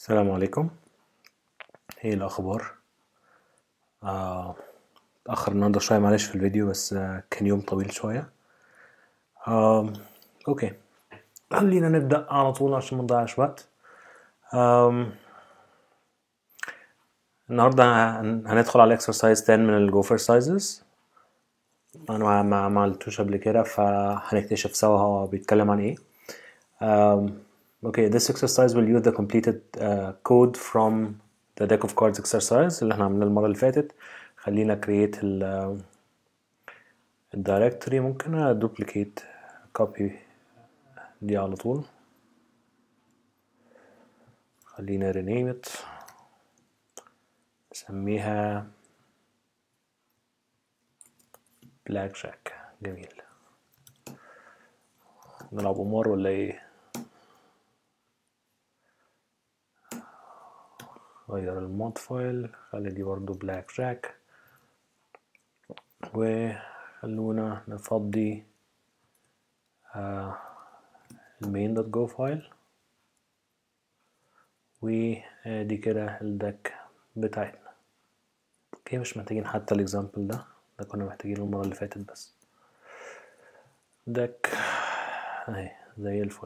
السلام عليكم ايه الاخبار آه، اتاخر النهارده شويه معلش في الفيديو بس آه، كان يوم طويل شويه آم، اوكي خلينا نبدا على طول عشان ما نضيعش وقت آم، النهارده هن- هندخل على الاكسرسايز 10 من الجوفر سايزز انا ما ما ما عملتوش قبل كده فهنكتشف سوا هو بيتكلم عن ايه Um, okay, this exercise will use the completed uh, code from the deck of cards exercise اللي احنا عملناه المرة اللي فاتت خلينا create ال الدايركتوري ممكن duplicate copy دي على طول خلينا rename it نسميها black jack جميل نلعب قمار ولا ايه غير المود فايل خلي دي برضو بلاك جاك وخلونا نفضي آه المين دوت جو فايل ودي كده الدك بتاعتنا اوكي مش محتاجين حتى الاكزامبل ده ده كنا محتاجينه المرة اللي فاتت بس دك اهي زي الفل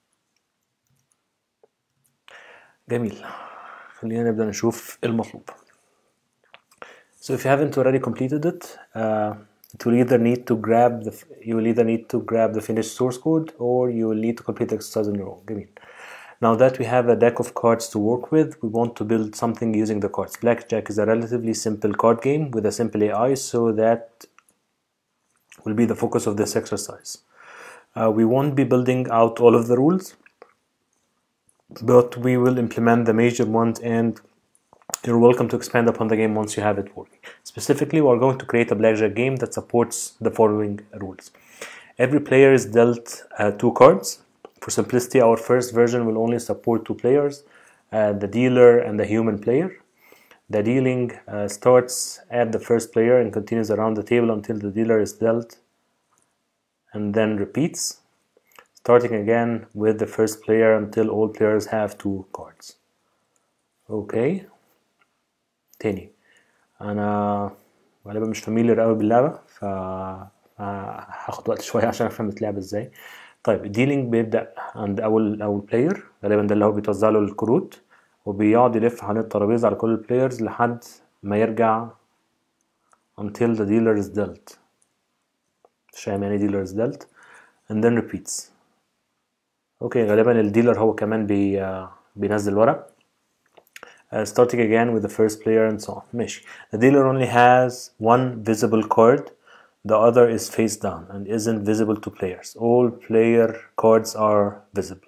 جميل خلينا نبدأ نشوف المطلوب So if you haven't already completed it, uh, it will either need to grab the you will either need to grab the finished source code or you will need to complete the exercise on your own. جميل. Now that we have a deck of cards to work with, we want to build something using the cards. Blackjack is a relatively simple card game with a simple AI, so that will be the focus of this exercise. Uh, we won't be building out all of the rules, but we will implement the major ones and you're welcome to expand upon the game once you have it working. Specifically, we're going to create a blackjack game that supports the following rules. Every player is dealt uh, two cards. For simplicity, our first version will only support two players, uh, the dealer and the human player. The dealing uh, starts at the first player and continues around the table until the dealer is dealt and then repeats, starting again with the first player until all players have two cards. Okay. تاني انا غالبا مش فاميليار قوي باللعبه ف هاخد وقت شويه عشان افهم بتلعب ازاي طيب الديلينج بيبدا عند اول اول بلاير غالبا ده اللي هو بيتوزع له الكروت وبيقعد يلف حوالين الترابيزه على كل البلايرز لحد ما يرجع until the dealer is dealt مش فاهم يعني dealer is dealt and then repeats اوكي غالبا الديلر هو كمان بي بينزل ورق uh, starting again with the first player and so on. ماشي. The dealer only has one visible card. The other is face down and isn't visible to players. All player cards are visible.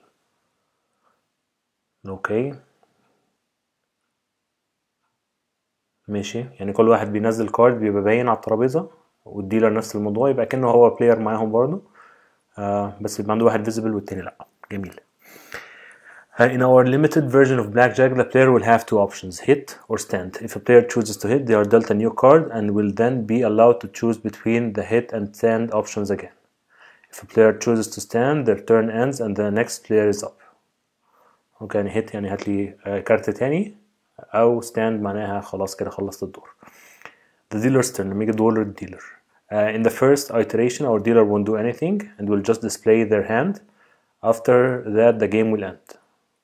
Okay. ماشي يعني كل واحد بينزل كارد بيبقى باين على الترابيزة والديلر نفس الموضوع يبقى كأنه هو بلاير معاهم برضه آه بس يبقى عنده واحد visible والتاني لأ جميل Uh, in our limited version of blackjack, the player will have two options hit or stand. If a player chooses to hit, they are dealt a new card and will then be allowed to choose between the hit and stand options again. If a player chooses to stand, their turn ends and the next player is up. اوكي يعني hit يعني هات لي آه، كارت تاني او stand معناها خلاص كده خلصت الدور. The dealer's turn لما يجي دور الديلر. Uh, in the first iteration, our dealer won't do anything and will just display their hand. After that, the game will end.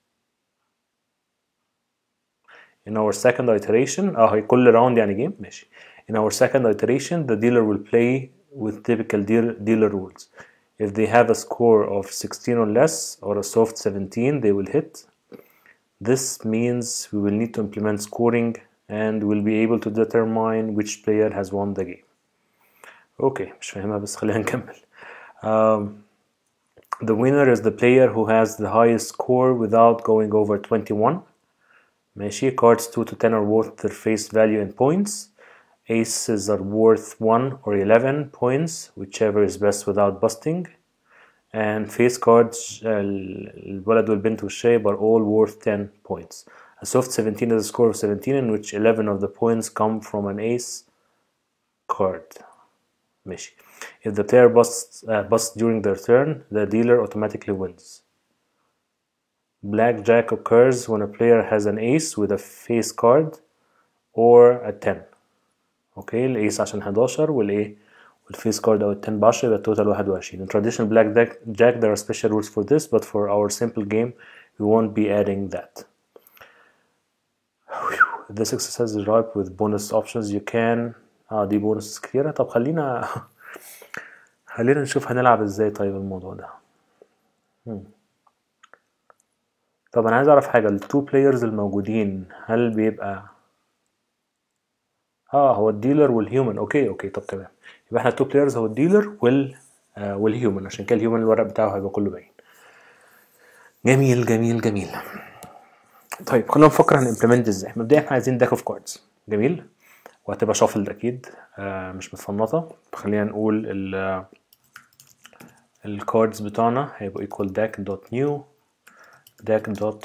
In our second iteration اه هي كل راوند يعني جيم ماشي In our second iteration the dealer will play with typical deal- dealer rules If they have a score of 16 or less or a soft 17 they will hit This means we will need to implement scoring and will be able to determine which player has won the game اوكي مش فاهمها بس خلينا نكمل um, The winner is the player who has the highest score without going over 21 ماشي cards 2 to 10 are worth their face value in points aces are worth 1 or 11 points whichever is best without busting and face cards ال- الولد والبنت والشايب are all worth 10 points a soft 17 is a score of 17 in which 11 of the points come from an ace card ماشي if the player busts, uh, busts during their turn the dealer automatically wins blackjack occurs when a player has an ace with a face card or a 10 اوكي الايس عشان 11 والايه والفيس كارد او ال 10 ب 10 يبقى التوتال 21 in traditional blackjack there are special rules for this but for our simple game we won't be adding that If this exercise is ripe with bonus options you can اه دي بونس كتيرة طب خلينا خلينا نشوف هنلعب ازاي طيب الموضوع ده مم. طب انا عايز اعرف حاجة التو بلايرز الموجودين هل بيبقى اه هو الديلر والهيومن اوكي اوكي طب تمام يبقى احنا التو بلايرز هو الديلر وال آه والهيومن عشان كده الهيومن الورق بتاعه هيبقى كله باين جميل جميل جميل طيب خلينا نفكر هنimplement ازاي مبدئيا احنا عايزين داك اوف كاردز جميل وهتبقى شافلد اكيد آه مش متفنطه خلينا نقول ال الكاردز بتوعنا هيبقوا equal deck dot new deck dot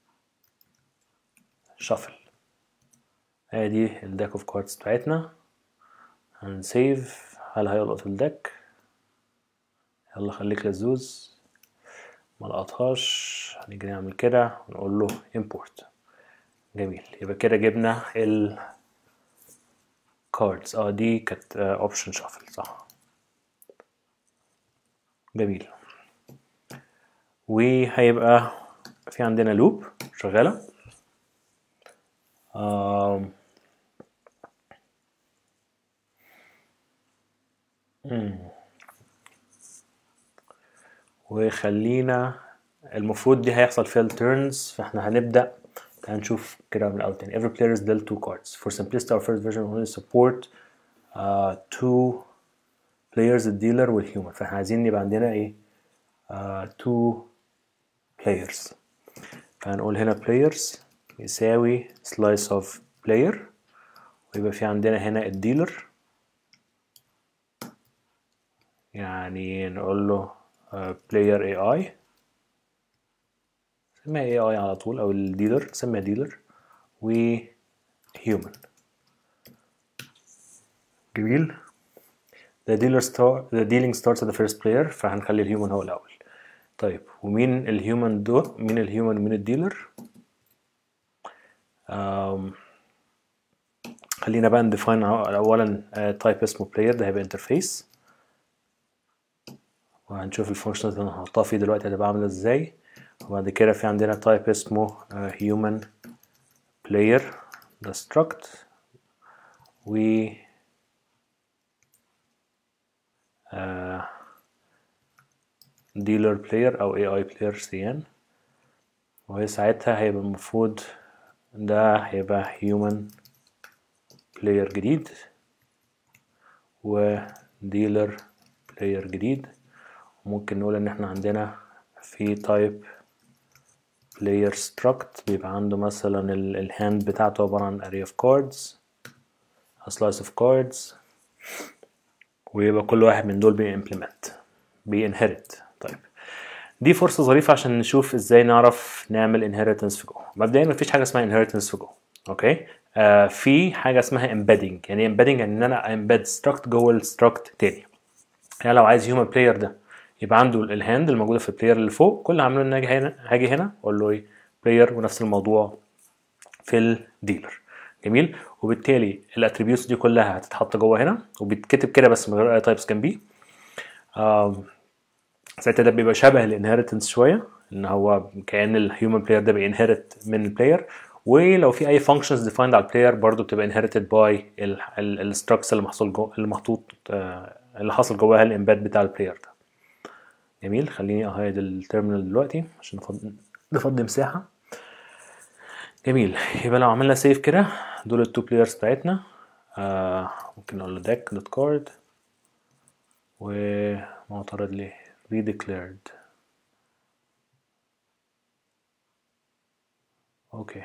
shuffle ادي الداك اوف كاردز بتاعتنا هنسيف هل هيلقط الدك يلا خليك لزوز ما لقطهاش هنيجي نعمل كده ونقول له import جميل يبقى كده جبنا ال cards اه دي كانت اوبشن شافل صح جميل وهيبقى في عندنا لوب شغالة آم. مم. وخلينا المفروض دي هيحصل فيها التيرنز فاحنا هنبدأ تعال نشوف كده من الأول تاني every player is dealt two cards for simplicity our first version only support uh, two players الديلر والهيومن فاحنا عايزين يبقى عندنا ايه uh, two players فهنقول هنا players يساوي slice of player ويبقى في عندنا هنا الديلر يعني نقول له uh, player AI نسميها AI على طول أو الديلر نسميها ديلر و human جميل the dealer start the dealing starts at the first player فهنخلي الهيومن هو الأول طيب ومين الهيومن دول مين الهيومن ومين الديلر um, خلينا بقى نديفاين اولا تايب اسمه player ده هيبقى انترفيس وهنشوف الفانكشنز اللي هنحطها فيه دلوقتي هتبقى عامله ازاي وبعد كده في عندنا تايب اسمه uh, human player ده struct و uh, dealer player او AI player CN وهي ساعتها هيبقى المفروض ده هيبقى human player جديد و dealer player جديد وممكن نقول ان احنا عندنا في type player struct بيبقى عنده مثلا الهاند بتاعته عبارة عن array of cards a slice of cards ويبقى كل واحد من دول بيimplement بيinherit طيب دي فرصة ظريفة عشان نشوف ازاي نعرف نعمل inheritance في جو مبدئيا مفيش حاجة اسمها inheritance في جو اوكي آه في حاجة اسمها embedding يعني embedding يعني ان انا embed struct جوه الستراكت تاني يعني لو عايز human player ده يبقى عنده الهاند الموجودة في البلاير اللي فوق كل اللي هعمله ان اجي هنا هاجي هنا اقول له ايه player ونفس الموضوع في الديلر جميل وبالتالي الاتريبيوتس دي كلها هتتحط جوه هنا وبيتكتب كده بس من غير اي تايبس جنبيه ساعتها ده بيبقى شبه الانهيرتنس شويه ان هو كان الهيومن بلاير ده بينهرت من البلاير ولو في اي فانكشنز ديفايند على البلاير برضه بتبقى انهرتد باي الستراكس اللي محصول جو اللي محطوط اللي حصل جواها الامباد بتاع البلاير ده جميل خليني اهيد التيرمينال دلوقتي عشان نفضي نفضي مساحه جميل يبقى لو عملنا سيف كده دول التو بلايرز بتاعتنا آه ممكن نقول له deck دوت كارد ومعترض ليه redeclared اوكي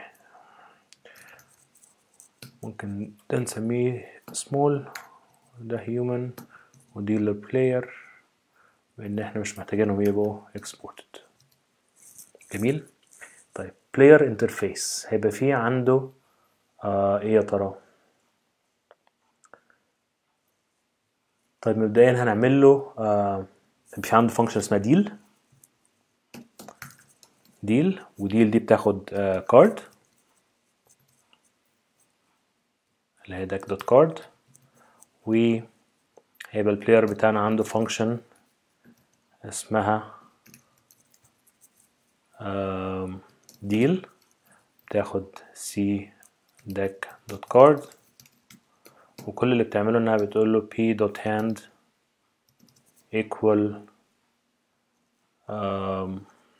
ممكن ده نسميه small ده human وديلر player بان احنا مش محتاجينهم يبقوا exported جميل طيب player interface هيبقى فيه عنده آه ايه يا ترى طيب مبدئيا هنعمل له آه في عنده فانكشن اسمها ديل ديل وديل دي بتاخد كارد اللي هي داك دوت كارد وهيبقى البلاير بتاعنا عنده فانكشن اسمها ديل بتاخد سي داك دوت كارد وكل اللي بتعمله انها بتقول له p dot hand equal um,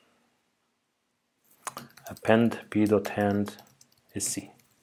append p dot hand is c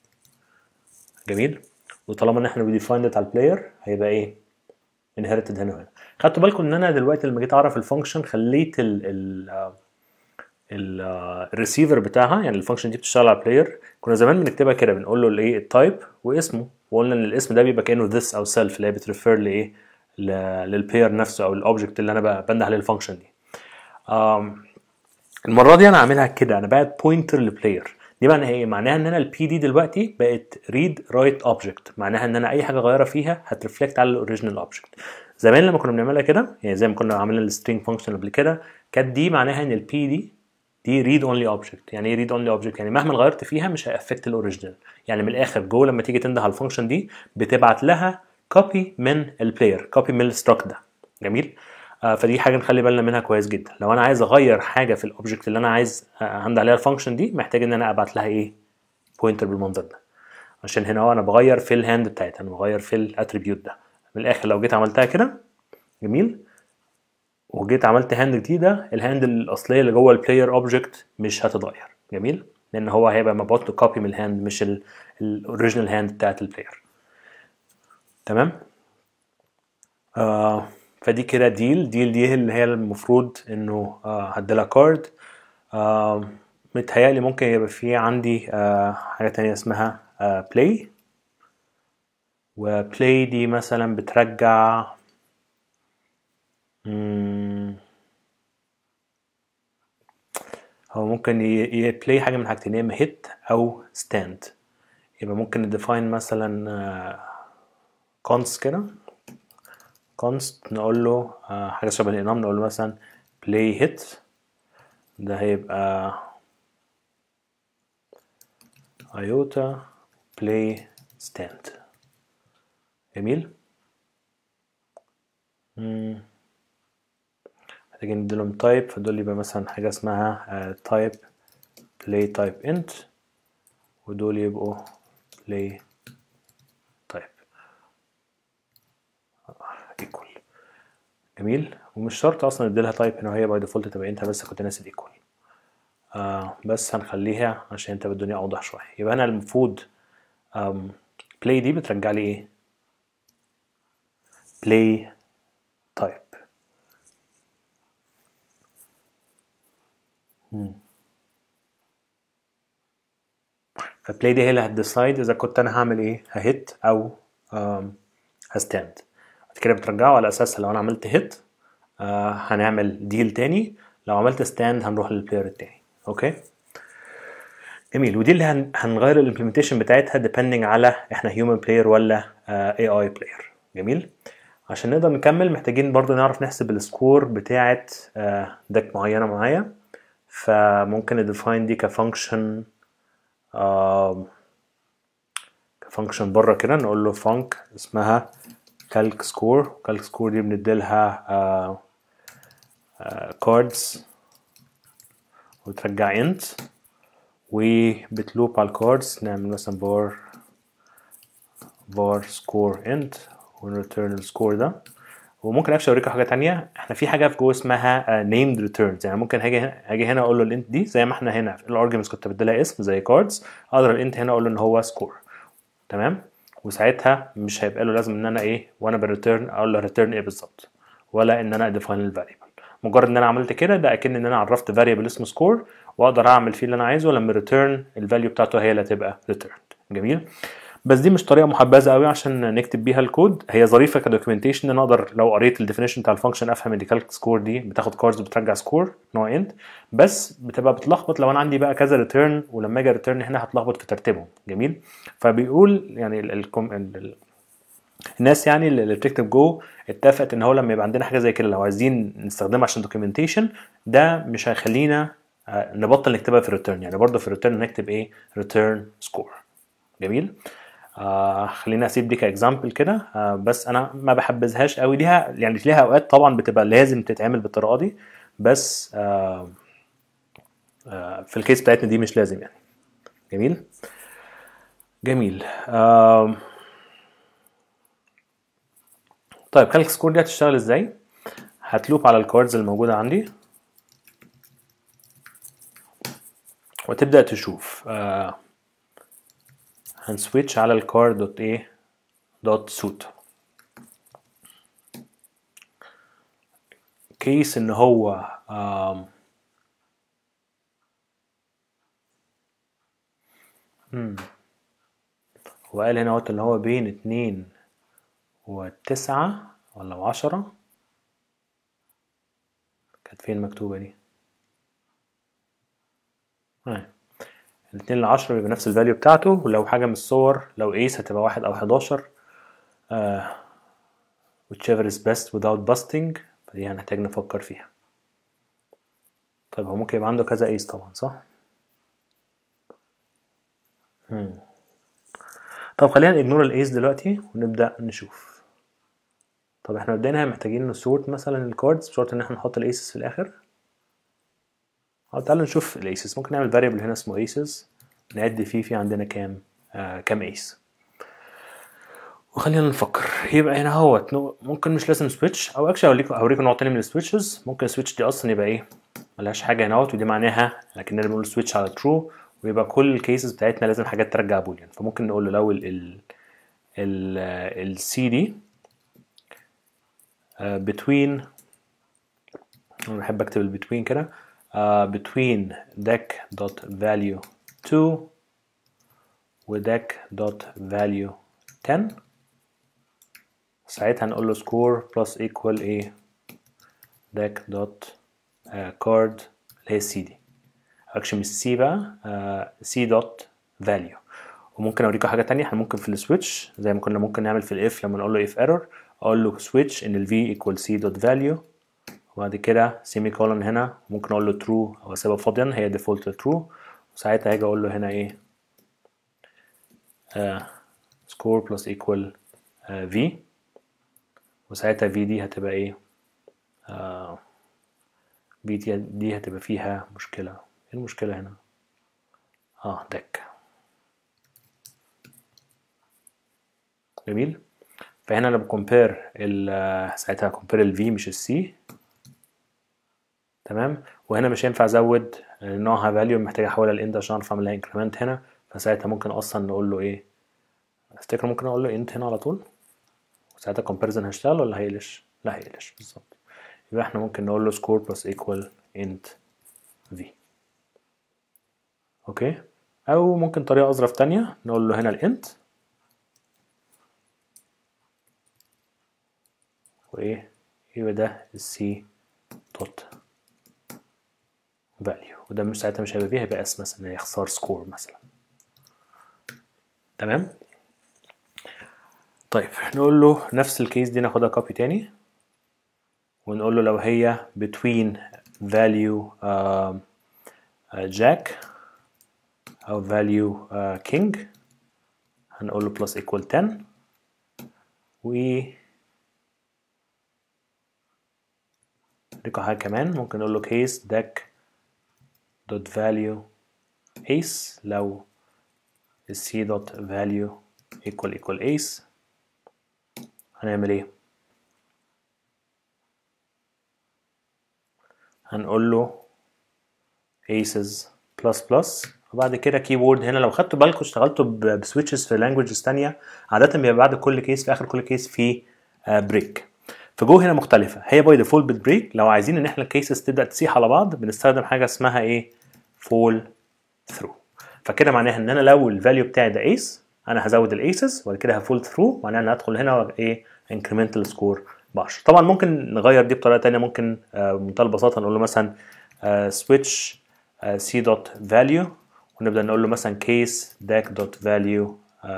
جميل وطالما ان احنا defined على البلاير هيبقى ايه inherited هنا وهنا خدتوا بالكم ان انا دلوقتي لما جيت اعرف الفانكشن خليت ال ال الريسيفر بتاعها يعني الفانكشن دي بتشتغل على بلاير كنا زمان بنكتبها كده بنقول له الايه التايب واسمه وقلنا ان الاسم ده بيبقى كانه this او self اللي هي بتريفير لايه للبلاير نفسه او الاوبجكت اللي انا بنده عليه الفانكشن دي um, المره دي انا عاملها كده انا بقت بوينتر لبلاير دي معناها ايه معناها ان انا البي دي دلوقتي بقت ريد رايت اوبجكت معناها ان انا اي حاجه اغيرها فيها هترفلكت على الاوريجينال اوبجكت زمان لما كنا بنعملها كده يعني زي ما كنا عاملين السترينج فانكشن قبل كده كانت دي معناها ان البي دي دي ريد اونلي اوبجكت يعني ايه ريد اونلي اوبجكت يعني مهما غيرت فيها مش هيأفكت الاوريجينال يعني من الاخر جوه لما تيجي تنده على الفانكشن دي بتبعت لها كوبي من البلاير كوبي من الستراك ده جميل آه فدي حاجه نخلي بالنا منها كويس جدا لو انا عايز اغير حاجه في الاوبجكت اللي انا عايز اهند عليها الفانكشن دي محتاج ان انا ابعت لها ايه بوينتر بالمنظر ده عشان هنا انا بغير في الهاند بتاعتها انا بغير في الاتريبيوت ده من الاخر لو جيت عملتها كده جميل وجيت عملت هاند جديده الهاند الاصليه اللي جوه البلاير اوبجكت مش هتتغير جميل لان هو هيبقى مبعوت له كوبي من الهاند مش الاوريجينال هاند بتاعت البلاير تمام آه فدي كده ديل ديل دي اللي هي المفروض انه آه هديلها كارد آه متهيألي ممكن يبقى في عندي آه حاجة تانية اسمها آه play وبلاي دي مثلا بترجع مم. هو ممكن يبلاي حاجة من حاجتين يا اما hit أو stand يبقى ممكن نديفاين مثلا آه const كده const نقول له آه حاجة شبه الانام نقول له مثلا play hit ده هيبقى iota play stand جميل مم. محتاجين نديلهم type فدول يبقى مثلا حاجة اسمها uh, type play type int ودول يبقوا play type equal جميل ومش شرط اصلا نديلها type هنا وهي باي ديفولت تبقى انت بس كنت ناسي equal آه بس هنخليها عشان تبقى الدنيا اوضح شويه يبقى انا المفروض بلاي دي بترجع لي ايه بلاي تايب فبلاي دي هي اللي هتديسايد اذا كنت انا هعمل ايه ههت او هستاند بعد كده بترجعه على اساس لو انا عملت هيت آه هنعمل ديل تاني لو عملت ستاند هنروح للبلاير التاني اوكي جميل ودي اللي هن... هنغير الامبلمنتيشن بتاعتها depending على احنا هيومن بلاير ولا اي اي بلاير جميل عشان نقدر نكمل محتاجين برضو نعرف نحسب السكور بتاعت آه ديك معينه معايا فممكن نديفاين دي كفانكشن آه كفانكشن بره كده نقول له فانك اسمها كالك سكور كالك سكور دي بنديلها آه آه كاردز وترجع انت وبتلوب على الكاردز نعمل مثلا بار بار سكور انت ونريتيرن السكور ده وممكن اكشن اوريكم حاجه تانية احنا في حاجه في جوه اسمها نيمد ريتيرنز يعني ممكن هاجي هنا هاجي هنا اقول له الانت دي زي ما احنا هنا في الارجيومنتس كنت بديلها اسم زي كاردز اقدر الانت هنا اقول له ان هو سكور تمام وساعتها مش هيبقى له لازم ان انا ايه وانا بالريتيرن اقول له ريتيرن ايه بالظبط ولا ان انا اديفاين الفاريبل مجرد ان انا عملت كده ده اكن ان انا عرفت فاريبل اسمه سكور واقدر اعمل فيه اللي انا عايزه لما ريتيرن الفاليو بتاعته هي اللي هتبقى ريتيرن جميل بس دي مش طريقه محبذه قوي عشان نكتب بيها الكود هي ظريفه كدوكيومنتيشن ان انا اقدر لو قريت الديفينيشن بتاع الفانكشن افهم ان كالك سكور دي بتاخد كاردز وبترجع سكور نوع انت بس بتبقى بتلخبط لو انا عندي بقى كذا ريتيرن ولما اجي ريتيرن هنا هتلخبط في ترتيبهم جميل فبيقول يعني ال ال ال الناس يعني اللي بتكتب جو اتفقت ان هو لما يبقى عندنا حاجه زي كده لو عايزين نستخدمها عشان دوكيومنتيشن ده مش هيخلينا آه نبطل نكتبها في الريتيرن يعني برضه في الريتيرن نكتب ايه ريتيرن سكور جميل آه خلينا اسيب دي كاكزامبل كده آه بس انا ما بحبذهاش قوي ليها يعني ليها اوقات طبعا بتبقى لازم تتعمل بالطريقه دي بس آه آه في الكيس بتاعتنا دي مش لازم يعني جميل جميل آه طيب كالك سكور دي هتشتغل ازاي هتلوب على الكاردز الموجوده عندي وتبدا تشوف آه هنسويتش على الكارد دوت ايه دوت سوت كيس ان هو آم مم. هو قال هنا اهوت اللي هو بين اتنين وتسعة ولا وعشرة كانت فين مكتوبة دي آه. الاتنين لعشرة بيبقى نفس الفاليو بتاعته ولو حاجة من الصور لو ايس هتبقى واحد أو حداشر آه whichever is best without busting فدي هنحتاج نفكر فيها طيب هو ممكن يبقى عنده كذا ايس طبعا صح؟ مم. طب خلينا نجنور الايس دلوقتي ونبدأ نشوف طب احنا مبدئيا محتاجين نسورت مثلا الكاردز بشرط ان احنا نحط الايسز في الاخر طب تعالوا نشوف الايسز ممكن نعمل فاريبل هنا اسمه ايسز نعد فيه في عندنا كام آه كام ايس وخلينا نفكر يبقى هنا اهوت ممكن مش لازم سويتش او اكشلي اوريكم اوريكم نوع تاني من السويتشز ممكن السويتش دي اصلا يبقى ايه ملهاش حاجه هنا اهوت ودي معناها لكننا بنقول سويتش على ترو ويبقى كل الكيسز بتاعتنا لازم حاجات ترجع بوليان فممكن نقول له لو ال ال ال السي دي between انا بحب اكتب ال between كده uh, between deck dot value 2 و deck dot value 10 ساعتها نقول له score plus equal ايه deck dot uh, card اللي هي السي دي اكشن مش سي بقى سي دوت فاليو وممكن اوريكم حاجه تانية احنا ممكن في السويتش زي ما كنا ممكن نعمل في الاف لما نقول له اف ايرور اقول له سويتش ان الفي ايكوال سي دوت فاليو وبعد كده سيمي كولون هنا ممكن اقول له ترو او اسيبها فاضيا هي ديفولت ترو وساعتها هاجي اقول له هنا ايه سكور بلس ايكوال في وساعتها في دي هتبقى ايه في دي, دي هتبقى فيها مشكله ايه المشكلة هنا؟ اه دك جميل فهنا انا بكمبير ساعتها كومبير الفي مش السي تمام وهنا مش هينفع ازود نوعها فاليو محتاج احولها لاند عشان اعرف اعمل لها انكريمنت هنا فساعتها ممكن اصلا نقول له ايه افتكر ممكن اقول له انت هنا على طول وساعتها كومباريزن هيشتغل ولا هيقلش لا هيقلش بالظبط يبقى احنا ممكن نقول له سكور بلس ايكوال انت في اوكي او ممكن طريقه اظرف تانية نقول له هنا الانت وايه يبقى ده السي دوت فاليو وده مش ساعتها مش هيبقى فيه هيبقى اس مثلا هيخسر سكور مثلا تمام طيب نقول له نفس الكيس دي ناخدها كوبي تاني ونقول له لو هي between value uh, uh, jack أو value uh, king هنقول له plus equal 10 و نريكو حاجة كمان ممكن نقول له case deck dot value ace لو c dot value equal equal ace هنعمل ايه هنقول له aces plus plus وبعد كده كيبورد هنا لو خدتوا بالكم اشتغلتوا بسويتشز في لانجوجز تانية عادة بيبقى بعد كل كيس في اخر كل كيس في بريك فجو هنا مختلفة هي باي ديفولت بتبريك لو عايزين ان احنا الكيسز تبدا تسيح على بعض بنستخدم حاجة اسمها ايه فول ثرو فكده معناها ان انا لو الفاليو بتاعي ده ايس انا هزود الايسز وبعد كده هفول ثرو معناها ان هدخل هنا ايه انكريمنتال سكور ب 10 طبعا ممكن نغير دي بطريقه ثانيه ممكن بمنتهى البساطه نقول له مثلا سويتش سي دوت فاليو ونبدا نقول له مثلا كيس داك دوت فاليو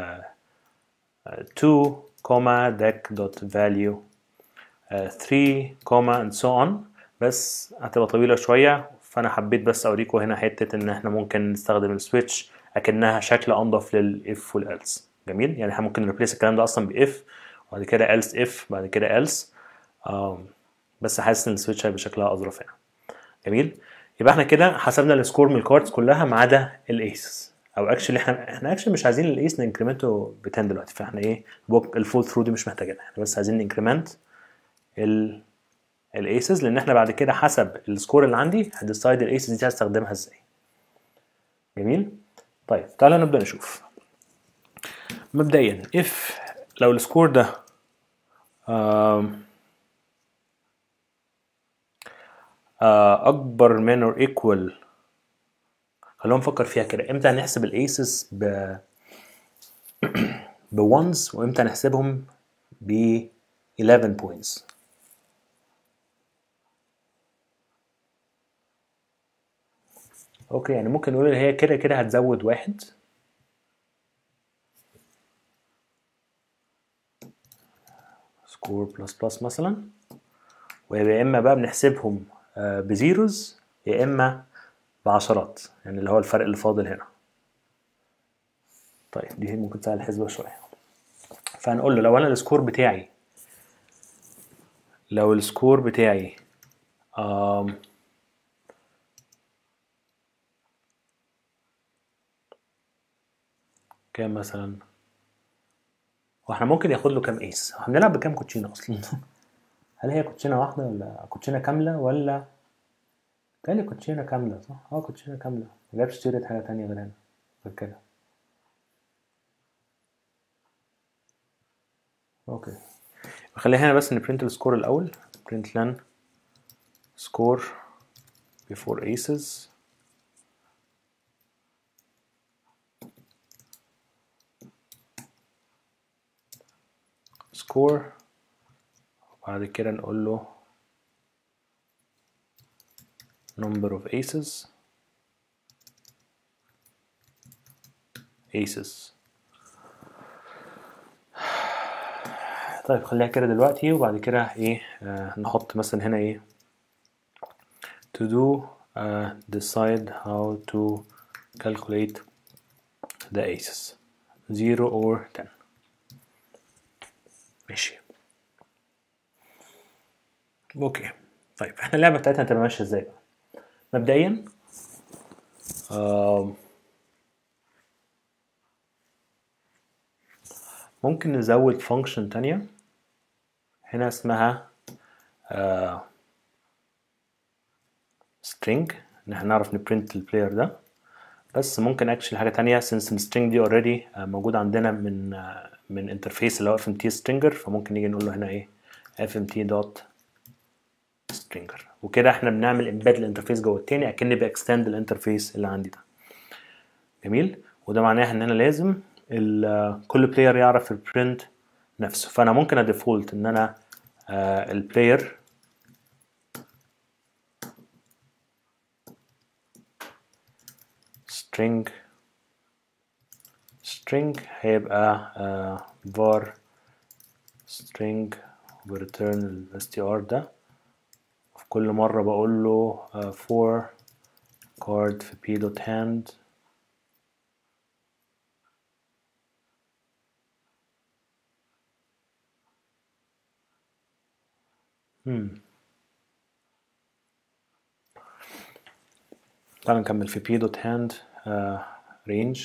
2 كوما داك دوت فاليو 3 كوما اند سو اون بس هتبقى طويله شويه فانا حبيت بس اوريكم هنا حته ان احنا ممكن نستخدم السويتش اكنها شكل انضف للاف والالس جميل يعني احنا ممكن نريبليس الكلام ده اصلا باف وبعد كده else if بعد كده else آم، بس حاسس ان السويتش هيبقى شكلها اظرف هنا جميل يبقى احنا كده حسبنا السكور من الكاردز كلها ما عدا الايسز او اكشلي احنا احنا اكشلي مش عايزين الايس ننكريمنته ب 10 دلوقتي فاحنا ايه بوك الفول ثرو دي مش محتاجينها احنا بس عايزين ننكريمنت ال الايسز لان احنا بعد كده حسب السكور اللي عندي هديسايد الايسز دي هستخدمها ازاي جميل طيب تعالى نبدا نشوف مبدئيا if لو السكور ده آم، آه، اكبر من or equal خلونا نفكر فيها كده امتى هنحسب الايسز ب بونز وامتى هنحسبهم ب 11 بوينتس اوكي يعني ممكن نقول ان هي كده كده هتزود واحد سكور بلس بلس مثلا ويا اما بقى بنحسبهم آه، بزيروز يا اما بعشرات يعني اللي هو الفرق اللي فاضل هنا طيب دي ممكن تسهل الحسبة شوية فهنقول له لو انا السكور بتاعي لو السكور بتاعي آم كام مثلا واحنا ممكن ياخد له كام ايس احنا بنلعب بكام كوتشينه اصلا هل هي كوتشينه واحده ولا كوتشينه كامله ولا تاني كوتشينه كامله صح اه كوتشينه كامله ما جابش سيره حاجه تانية غير هنا غير كده اوكي خلينا هنا بس نبرنت السكور الاول print len score before aces score وبعد كده نقول له number of aces aces طيب خليها كده دلوقتي وبعد كده ايه آه نحط مثلا هنا ايه to do uh, decide how to calculate the aces 0 or 10 ماشي اوكي طيب احنا اللعبه بتاعتنا هتبقى ماشيه ازاي بقى مبدئيا آم، ممكن نزود فانكشن تانية هنا اسمها آه string ان احنا نعرف نبرنت البلاير ده بس ممكن اكشلي حاجه تانية since السترينج دي اوريدي موجود عندنا من آه من انترفيس اللي هو fmt stringer فممكن نيجي نقول له هنا ايه fmt دوت stringer وكده احنا بنعمل امبيد الانترفيس جوه التاني اكني باكستند الانترفيس اللي عندي ده جميل وده معناه ان انا لازم ال- كل بلاير يعرف البرنت نفسه فانا ممكن اديفولت ان انا البلاير string string هيبقى آه، var string وreturn ال str ده في كل مرة بقول له آه، for card في p dot hand hmm. تعال نكمل في p dot hand آه، range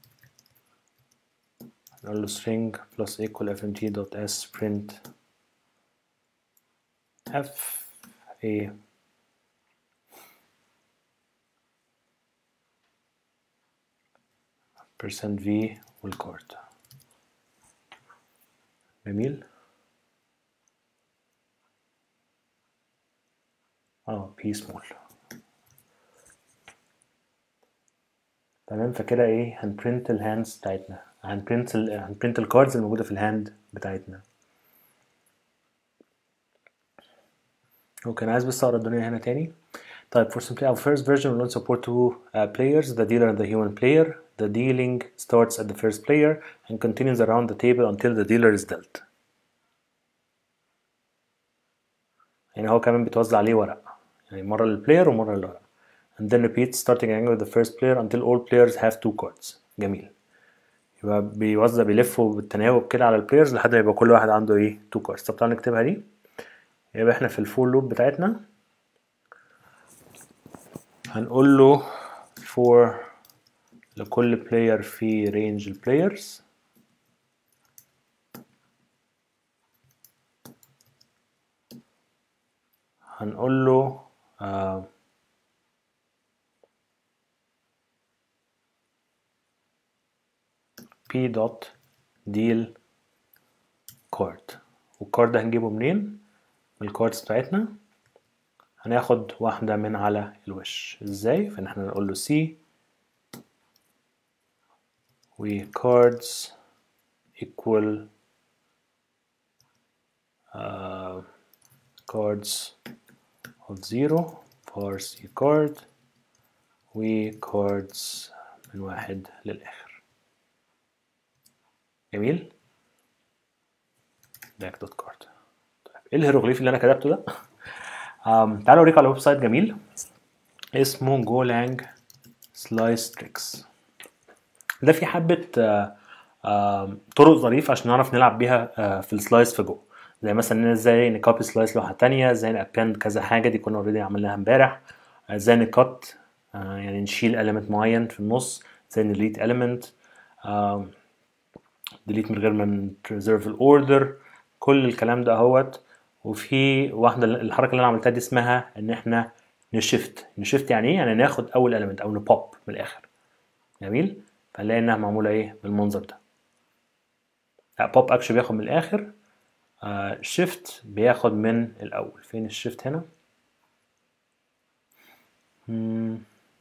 نقول له string plus equal fmt dot s print f a percent v والكارد جميل اه p small تمام فكده ايه هنبرنت الهاندز بتاعتنا هنبرنت ال هنبرنت الكاردز الموجوده في الهاند بتاعتنا اوكي انا عايز بس اقرا الدنيا هنا تاني طيب for simply our first version will not support two uh, players the dealer and the human player the dealing starts at the first player and continues around the table until the dealer is dealt يعني هو كمان بيتوزع عليه ورق يعني مرة للبلاير ومرة للورق and then repeat starting again with the first player until all players have two cards جميل يبقى بيوزع بيلفوا بالتناوب كده على البلايرز لحد ما يبقى كل واحد عنده ايه تو كاردز طب تعالى نكتبها دي يبقى احنا في الفور لوب بتاعتنا هنقول له for لكل بلاير في رينج البلايرز هنقول له آه p dot deal card والكارد ده هنجيبه منين من الكاردز بتاعتنا هناخد واحدة من على الوش ازاي فان احنا نقول له c و cards equal uh, cards of zero parse card و cards من واحد للآخر جميل back dot card طيب ايه الهيروغليف اللي انا كتبته ده um, تعالوا اوريك على ويب سايت جميل اسمه جولانج سلايس تريكس ده في حبة آه، آه، طرق ظريفة عشان نعرف نلعب بيها آه، في السلايس في جو زي مثلا إن ازاي نكوبي سلايس لوحة تانية ازاي نابند كذا حاجة دي كنا اوريدي عملناها امبارح آه، ازاي نكت آه، يعني نشيل element معين في النص ازاي نليت element آه، ديليت من غير ما preserve الاوردر كل الكلام ده اهوت وفي واحده الحركه اللي انا عملتها دي اسمها ان احنا نشفت نشفت يعني ايه يعني ناخد اول element او نبوب من الاخر جميل فنلاقي انها معموله ايه بالمنظر ده بوب اكشن بياخد من الاخر شيفت بياخد من الاول فين الشيفت هنا مم.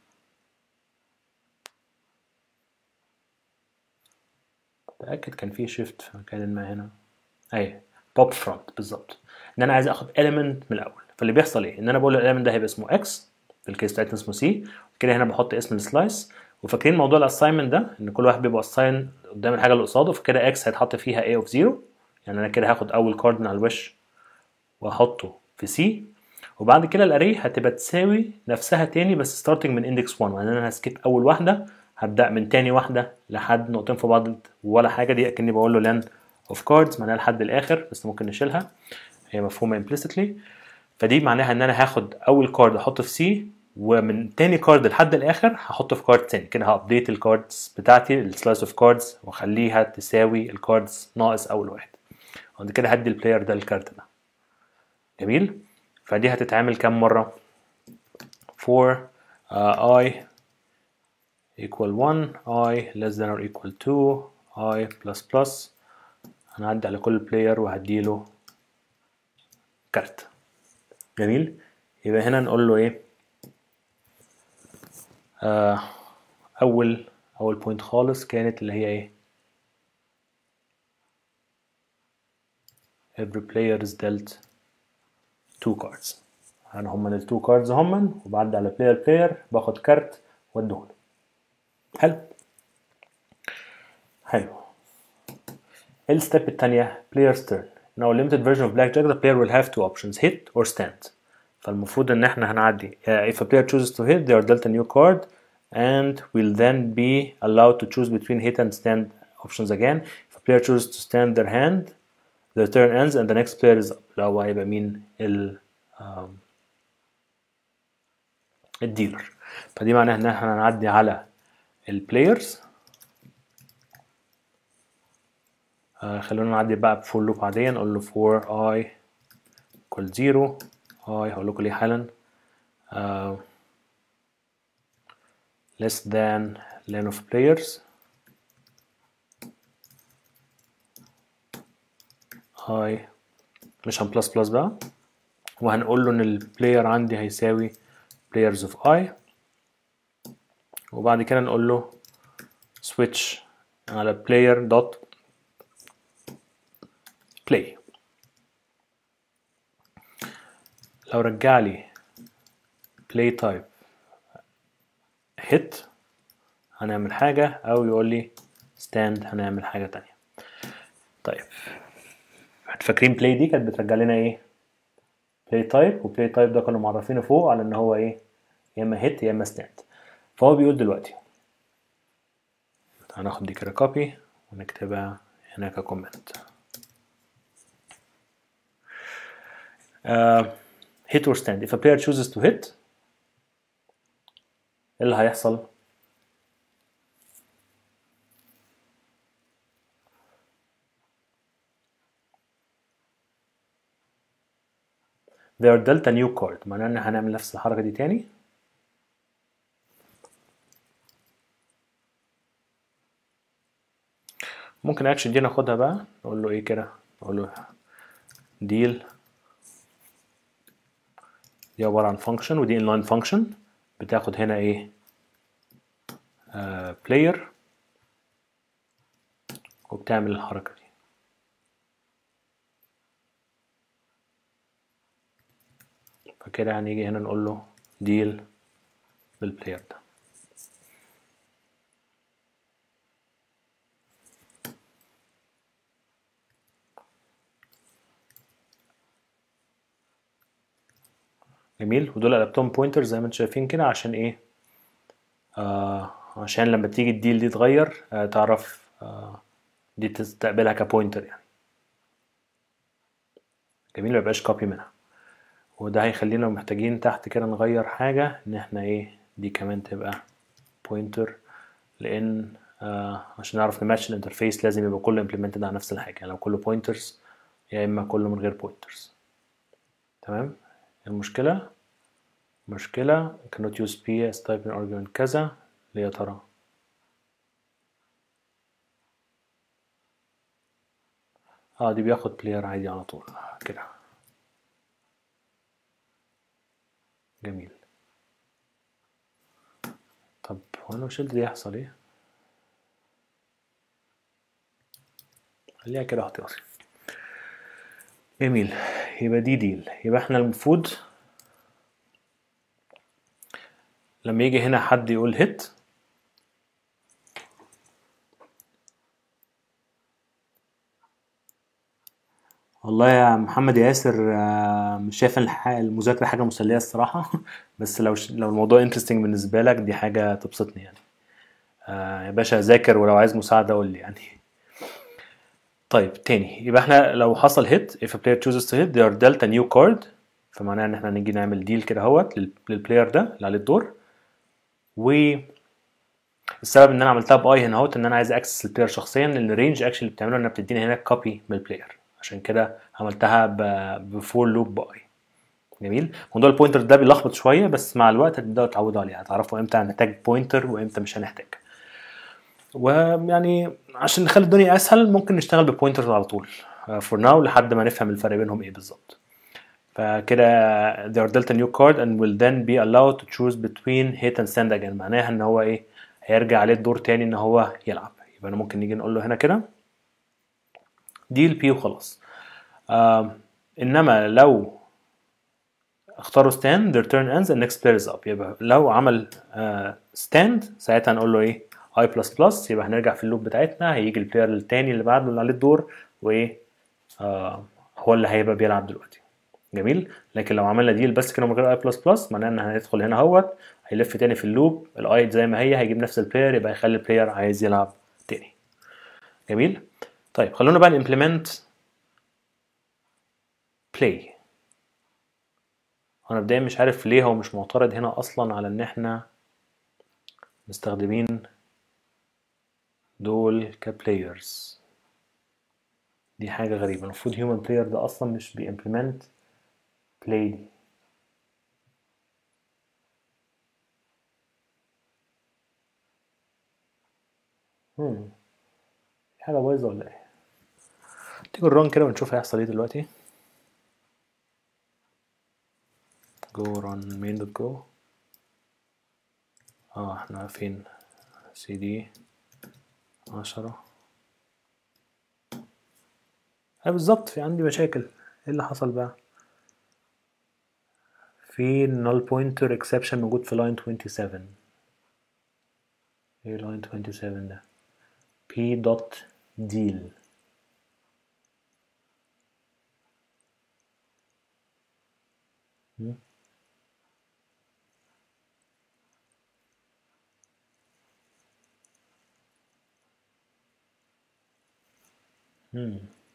متأكد كان في شيفت في مكان ما هنا اهي بوب فرونت بالظبط ان انا عايز اخد element من الاول فاللي بيحصل ايه ان انا بقول الاليمنت ده هيبقى اسمه x في الكيس بتاعتنا اسمه c كده هنا بحط اسم السلايس وفاكرين موضوع الاساينمنت ده ان كل واحد بيبقى اساين قدام الحاجه اللي قصاده فكده x هيتحط فيها a of 0 يعني انا كده هاخد اول كارد من على الوش واحطه في c وبعد كده الاري هتبقى تساوي نفسها تاني بس ستارتنج من اندكس 1 يعني انا هسكيب اول واحده هبدا من تاني واحده لحد نقطتين في بعض ولا حاجه دي اكني بقول له لان اوف كاردز معناها لحد الاخر بس ممكن نشيلها هي مفهومه implicitly فدي معناها ان انا هاخد اول كارد احطه في سي ومن تاني كارد لحد الاخر هحطه في كارد تاني كده هابديت الكاردز بتاعتي السلايس اوف كاردز واخليها تساوي الكاردز ناقص اول واحد وبعد كده هدي البلاير ده الكارت ده جميل فدي هتتعمل كام مره for uh, i equal 1 i less than or equal to i plus plus هنعدي على كل بلاير وهديله كارت جميل يبقى هنا نقول له ايه آه اول اول بوينت خالص كانت اللي هي ايه every player is dealt two cards انا هما التو كاردز هما وبعد على بلاير بلاير باخد كارت واديهوله حلو حلو الستيب التانية player's turn now limited version of blackjack the player will have two options hit or stand فالمفروض ان احنا هنعدي uh, if a player chooses to hit they are dealt a new card and will then be allowed to choose between hit and stand options again if a player chooses to stand their hand their turn ends and the next player is up اللي هو هيبقى مين ال um, الديلر فدي معناها ان احنا هنعدي على البلايرز آه خلونا نعدي بقى بفور لوب عادية نقول له for i equal 0 i هقول لكم ليه حالا uh, less than len of players i مش هن بلس بلس بقى وهنقول له ان البلاير عندي هيساوي players of i وبعد كده نقول له switch على player dot play لو رجع لي play type hit هنعمل حاجة أو يقول لي stand هنعمل حاجة تانية طيب فاكرين play دي كانت بترجع لنا ايه play type و play type ده كانوا معرفينه فوق على ان هو ايه يا اما هيت يا اما ستاند فهو بيقول دلوقتي هناخد دي كده كوبي ونكتبها هنا ككومنت uh, hit or stand if a player chooses to hit ايه اللي هيحصل they are dealt a new card معناه ان هنعمل نفس الحركه دي تاني ممكن اكشن دي ناخدها بقى نقول له ايه كده نقول له deal دي عبارة عن function ودي inline function بتاخد هنا ايه آه player وبتعمل الحركة دي فكده هنيجي هنا نقول له deal بالبلاير ده جميل ودول قلبتهم بوينتر زي ما انتم شايفين كده عشان ايه آه عشان لما تيجي الديل دي تغير آه تعرف آه دي تستقبلها كبوينتر يعني جميل ميبقاش كوبي منها وده هيخلينا محتاجين تحت كده نغير حاجة ان احنا ايه دي كمان تبقى بوينتر لان آه عشان نعرف نماتش الانترفيس لازم يبقى كله implemented على نفس الحاجة يعني لو كله بوينترز يا اما كله من غير بوينترز تمام المشكلة مشكلة cannot use p as type in argument كذا ليه يا ترى اه دي بياخد بلاير عادي على طول كده جميل طب هو انا لو شلت دي يحصل ايه خليها كده احتياطي جميل يبقى دي ديل يبقى احنا المفروض لما يجي هنا حد يقول هيت والله يا محمد ياسر مش شايف المذاكرة حاجة مسلية الصراحة بس لو لو الموضوع انترستنج بالنسبة لك دي حاجة تبسطني يعني يا باشا ذاكر ولو عايز مساعدة قول لي يعني طيب تاني يبقى احنا لو حصل هيت if a player chooses to hit they are dealt a new card فمعناها ان احنا نيجي نعمل ديل كده اهوت للبلاير ده اللي عليه الدور و السبب ان انا عملتها باي هنا اهوت ان انا عايز اكسس البلاير شخصيا لان الرينج اكشن اللي بتعمله انها بتديني هنا كوبي من البلاير عشان كده عملتها بفور لوب باي جميل موضوع البوينتر ده بيلخبط شويه بس مع الوقت هتبداوا تتعودوا عليه هتعرفوا امتى هنحتاج بوينتر وامتى مش هنحتاج ويعني عشان نخلي الدنيا اسهل ممكن نشتغل ببوينترز على طول فور ناو لحد ما نفهم الفرق بينهم ايه بالظبط فكده they are dealt a new card and will then be allowed to choose between hit and stand again معناها ان هو ايه هيرجع عليه الدور تاني ان هو يلعب يبقى انا ممكن نيجي نقول له هنا كده ديل بي وخلاص آه انما لو اختاروا stand their turn ends and next player is up يبقى لو عمل آه stand ساعتها هنقول له ايه اي بلس بلس يبقى هنرجع في اللوب بتاعتنا هيجي البلاير التاني اللي بعده اللي عليه الدور وايه آه هو اللي هيبقى بيلعب دلوقتي جميل لكن لو عملنا ديل بس كده من غير اي بلس بلس معناه ان هندخل هنا اهوت هيلف تاني في اللوب الاي زي ما هي هيجيب نفس البلاير يبقى هيخلي البلاير عايز يلعب تاني جميل طيب خلونا بقى نimplement play انا مبدئيا مش عارف ليه هو مش معترض هنا اصلا على ان احنا مستخدمين دول كبلايرز دي حاجة غريبة المفروض human player ده أصلا مش بيimplement play دي هم في حاجة بايظة ولا ايه؟ تيجي نران كده ونشوف هيحصل ايه دلوقتي go run main.go اه احنا فين cd عشرة اه بالظبط في عندي مشاكل ايه اللي حصل بقى في null pointer exception موجود في line 27 ايه line 27 ده p dot deal مم.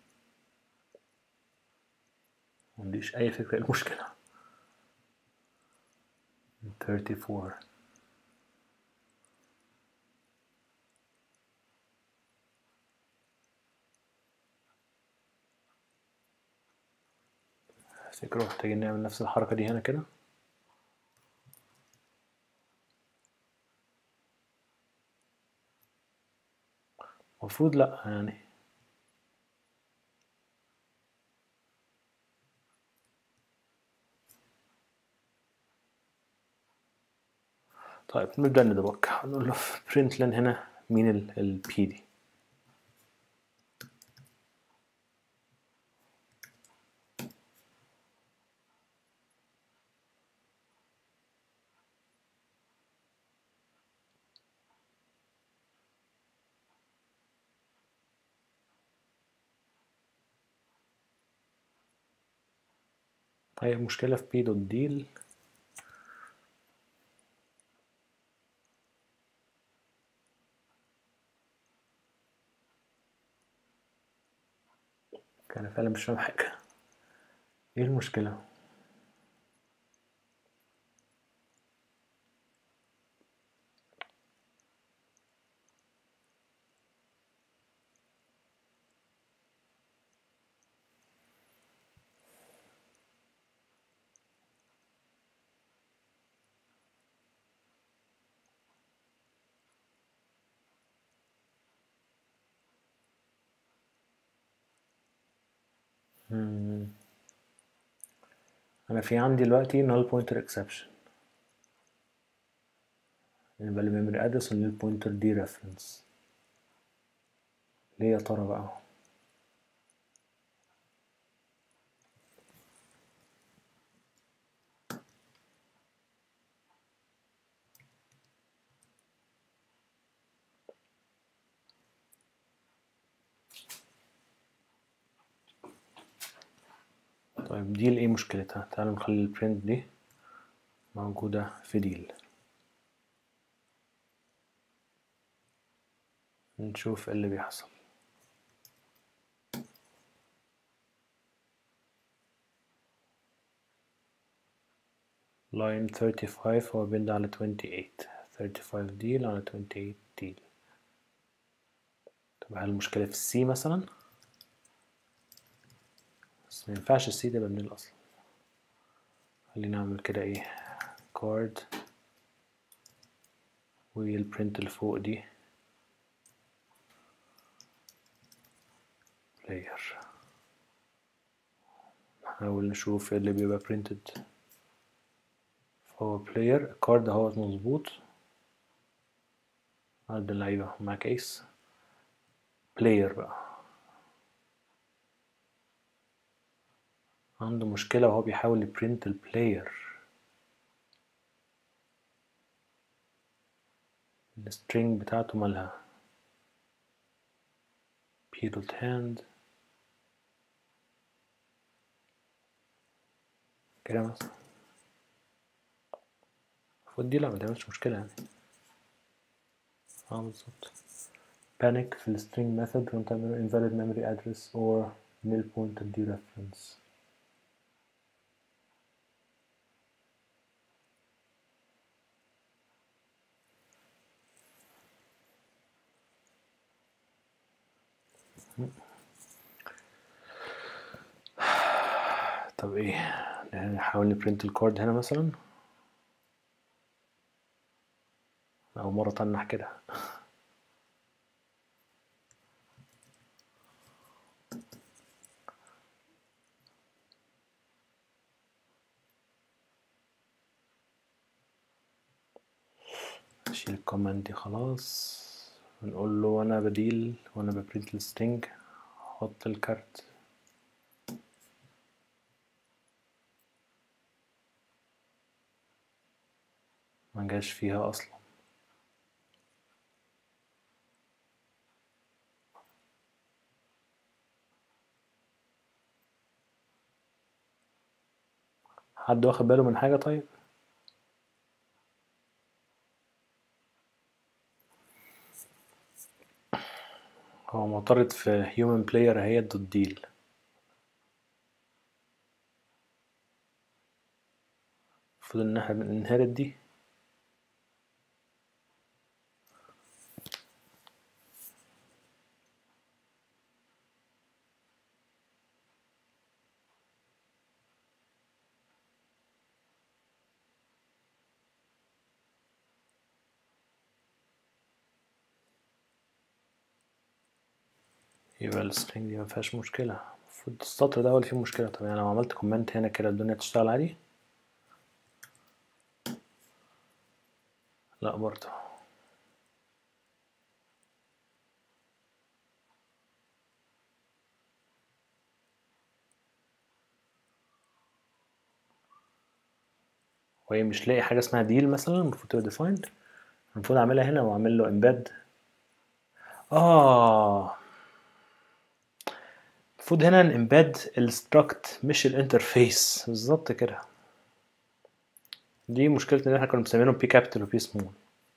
ما عنديش أي فكرة إيه المشكلة 34 افتكروا محتاجين نعمل نفس الحركة دي هنا كده المفروض لأ يعني طيب نبدأ ندبك هنقول له في println هنا مين ال P دي طيب مشكلة في p دوت deal انا فعلا مش فاهم حاجة ايه المشكلة مم. انا في عندي دلوقتي null pointer exception يبقى الميموري ادرس والنيل بوينتر دي ريفرنس ليه يا ترى بقى طيب ديل ايه مشكلتها تعالوا نخلي البرنت دي موجودة في ديل نشوف ايه اللي بيحصل line 35 هو بيند على 28 35 ديل على 28 ديل طب هل المشكلة في السي مثلا بس ما ينفعش السي تبقى من الاصل خلينا نعمل كده ايه كارد والبرنت اللي فوق دي بلاير نحاول نشوف ايه اللي بيبقى printed فهو بلاير الكارد اهوت مظبوط عدد اللعيبة مع كيس بلاير بقى عنده مشكلة وهو بيحاول يبرنت البلاير السترينج بتاعته مالها period hand كده مثلا المفروض دي لا ما تعملش مشكلة يعني اه بالظبط panic في السترينج method when تعمل invalid memory address or nil pointer dereference طب ايه نحاول نبرنت الكارد هنا مثلا أول مرة تنح كده أشيل الكوماند دي خلاص ونقول له أنا بديل وأنا ببرنت السترينج أحط الكارت ما جاش فيها أصلا حد واخد باله من حاجة طيب هو معترض في human player اهي دوت ديل المفروض ان احنا بننهرت دي يبقى السترينج دي مفيهاش مشكلة المفروض السطر ده هو اللي فيه مشكلة طب يعني لو عملت كومنت هنا كده الدنيا تشتغل عادي لا برضه وهي مش لاقي حاجة اسمها ديل مثلا المفروض تبقى defined المفروض اعملها هنا واعمل له embed اه المفروض هنا نمباد الستراكت مش الانترفيس بالظبط كده دي مشكلة ان احنا كنا مسمينهم بي كابيتال وبي سمول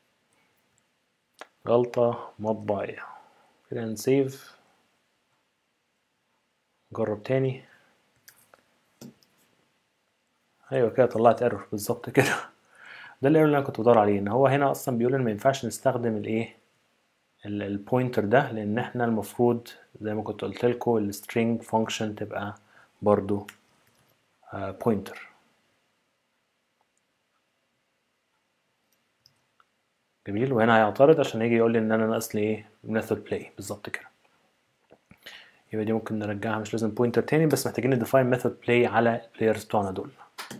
غلطة مطبعية كده نسيف نجرب تاني ايوه كده طلعت ايرور بالظبط كده ده الايرور اللي انا كنت بدور عليه ان هو هنا اصلا بيقول ان ما ينفعش نستخدم الايه البوينتر ده لان احنا المفروض زي ما كنت قلت لكم السترينج فانكشن تبقى برضو بوينتر جميل وهنا هيعترض عشان يجي يقول لي ان انا ناقص لي ايه ميثود بلاي بالظبط كده يبقى دي ممكن نرجعها مش لازم بوينتر تاني بس محتاجين نديفاين ميثود بلاي على البلايرز بتوعنا دول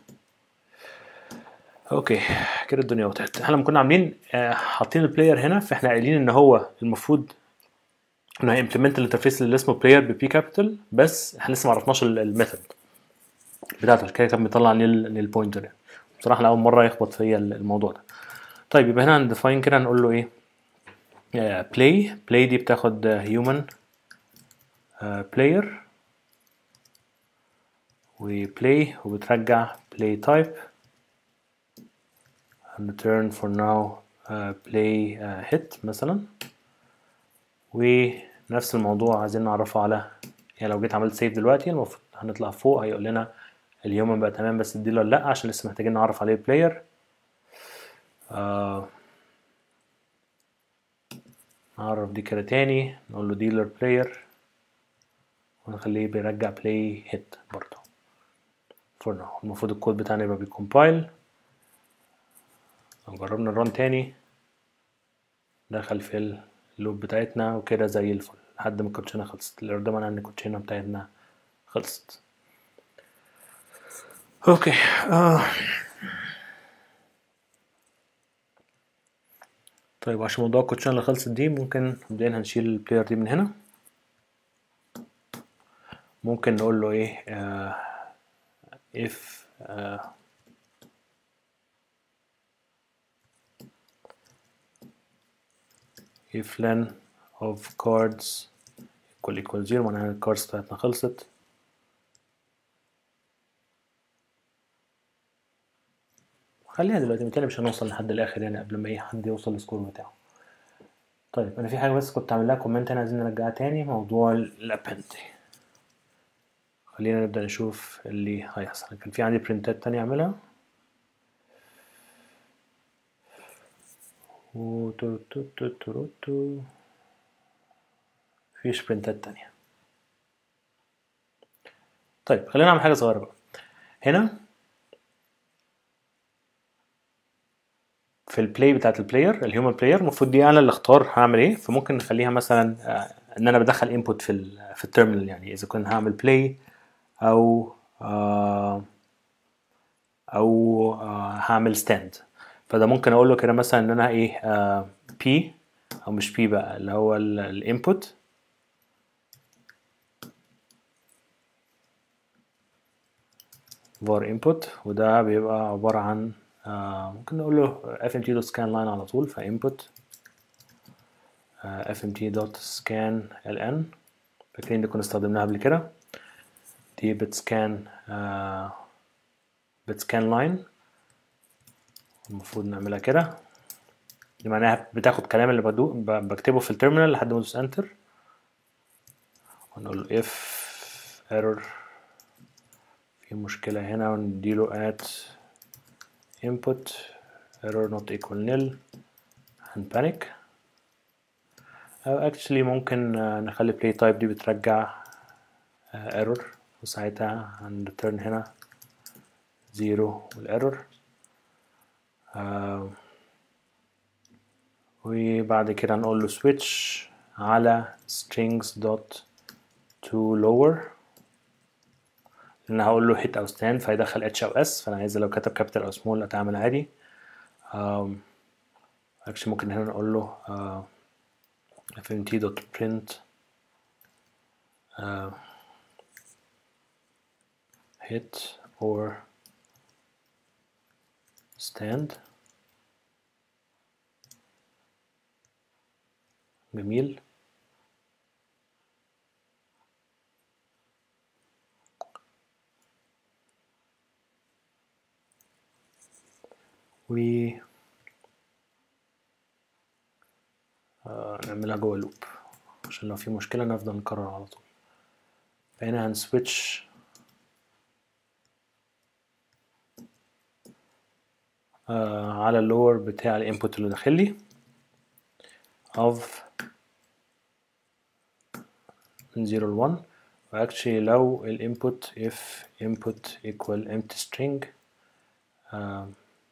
اوكي كده الدنيا وضحت احنا لما كنا عاملين آه حاطين البلاير هنا فاحنا قايلين ان هو المفروض انه هيمبلمنت الانترفيس اللي اسمه بلاير ببي كابيتال بس احنا لسه ما عرفناش الميثود بتاعته عشان كده كان بيطلع للبوينتر يعني بصراحه لاول مره يخبط فيا الموضوع ده طيب يبقى هنا هنديفاين كده هنقول له ايه بلاي uh, بلاي دي بتاخد هيومن بلاير وبلاي وبترجع بلاي تايب return for now uh, play uh, hit مثلا ونفس الموضوع عايزين نعرفه على يعني لو جيت عملت سيف دلوقتي المفروض هنطلع فوق هيقول لنا اليوم بقى تمام بس الديلر لا عشان لسه محتاجين نعرف عليه بلاير آه نعرف دي كده تاني نقول له ديلر بلاير ونخليه بيرجع بلاي هيت برضه فور ناو المفروض الكود بتاعنا يبقى بيكمبايل لو جربنا الران تاني دخل في اللوب بتاعتنا وكده زي الفل لحد ما الكوتشينه خلصت اللي قدام ان الكوتشينه بتاعتنا خلصت اوكي آه. طيب عشان موضوع الكوتشينه اللي خلصت دي ممكن مبدئيا هنشيل البلاير دي من هنا ممكن نقول له ايه آه if آه if len of cards equal equal zero معناها الكاردز بتاعتنا خلصت خليها دلوقتي بالتالي مش هنوصل لحد الاخر يعني قبل ما اي حد يوصل للسكور بتاعه طيب انا في حاجه بس كنت عامل لها كومنت هنا عايزين نرجعها تاني موضوع الابند خلينا نبدا نشوف اللي هيحصل كان في عندي برنتات تانية اعملها و في سبرنتات تانية طيب خلينا نعمل حاجة صغيرة بقى هنا في البلاي بتاعت البلاير الهيومن بلاير المفروض دي انا اللي اختار هعمل ايه فممكن نخليها مثلا آه ان انا بدخل انبوت في ال في التيرمينال يعني اذا كنت هعمل بلاي او آه او آه هعمل ستاند فده ممكن اقول له كده مثلا ان انا ايه آه بي او مش بي بقى اللي هو الانبوت var input وده بيبقى عبارة عن آه ممكن نقول له fmt.scan line على طول فinput آه fmt.scan ln فاكرين دي كنا استخدمناها قبل كده دي بتسكان آه بتسكان لاين المفروض نعملها كده دي معناها بتاخد كلام اللي بدو بكتبه في التيرمينال لحد ما ادوس انتر ونقول له if error في مشكلة هنا ونديله at input error not equal nil هنبانيك أو actually ممكن نخلي play type دي بترجع error وساعتها هنريتيرن هنا زيرو والايرور آه وبعد كده نقول له switch على strings dot to lower لان هقول له hit او stand فيدخل اتش او اس فانا عايز لو كتب كابيتال او سمول اتعامل عادي um, actually ممكن هنا نقول له uh, fmt dot print uh, hit or stand جميل و آه نعملها جوه اللوب عشان لو في مشكلة نفضل نكرر على طول فهنا هنسويتش آه على اللور بتاع الانبوت اللي داخل لي of من 0 ل 1 واكشلي لو الانبوت if input equal empty string آه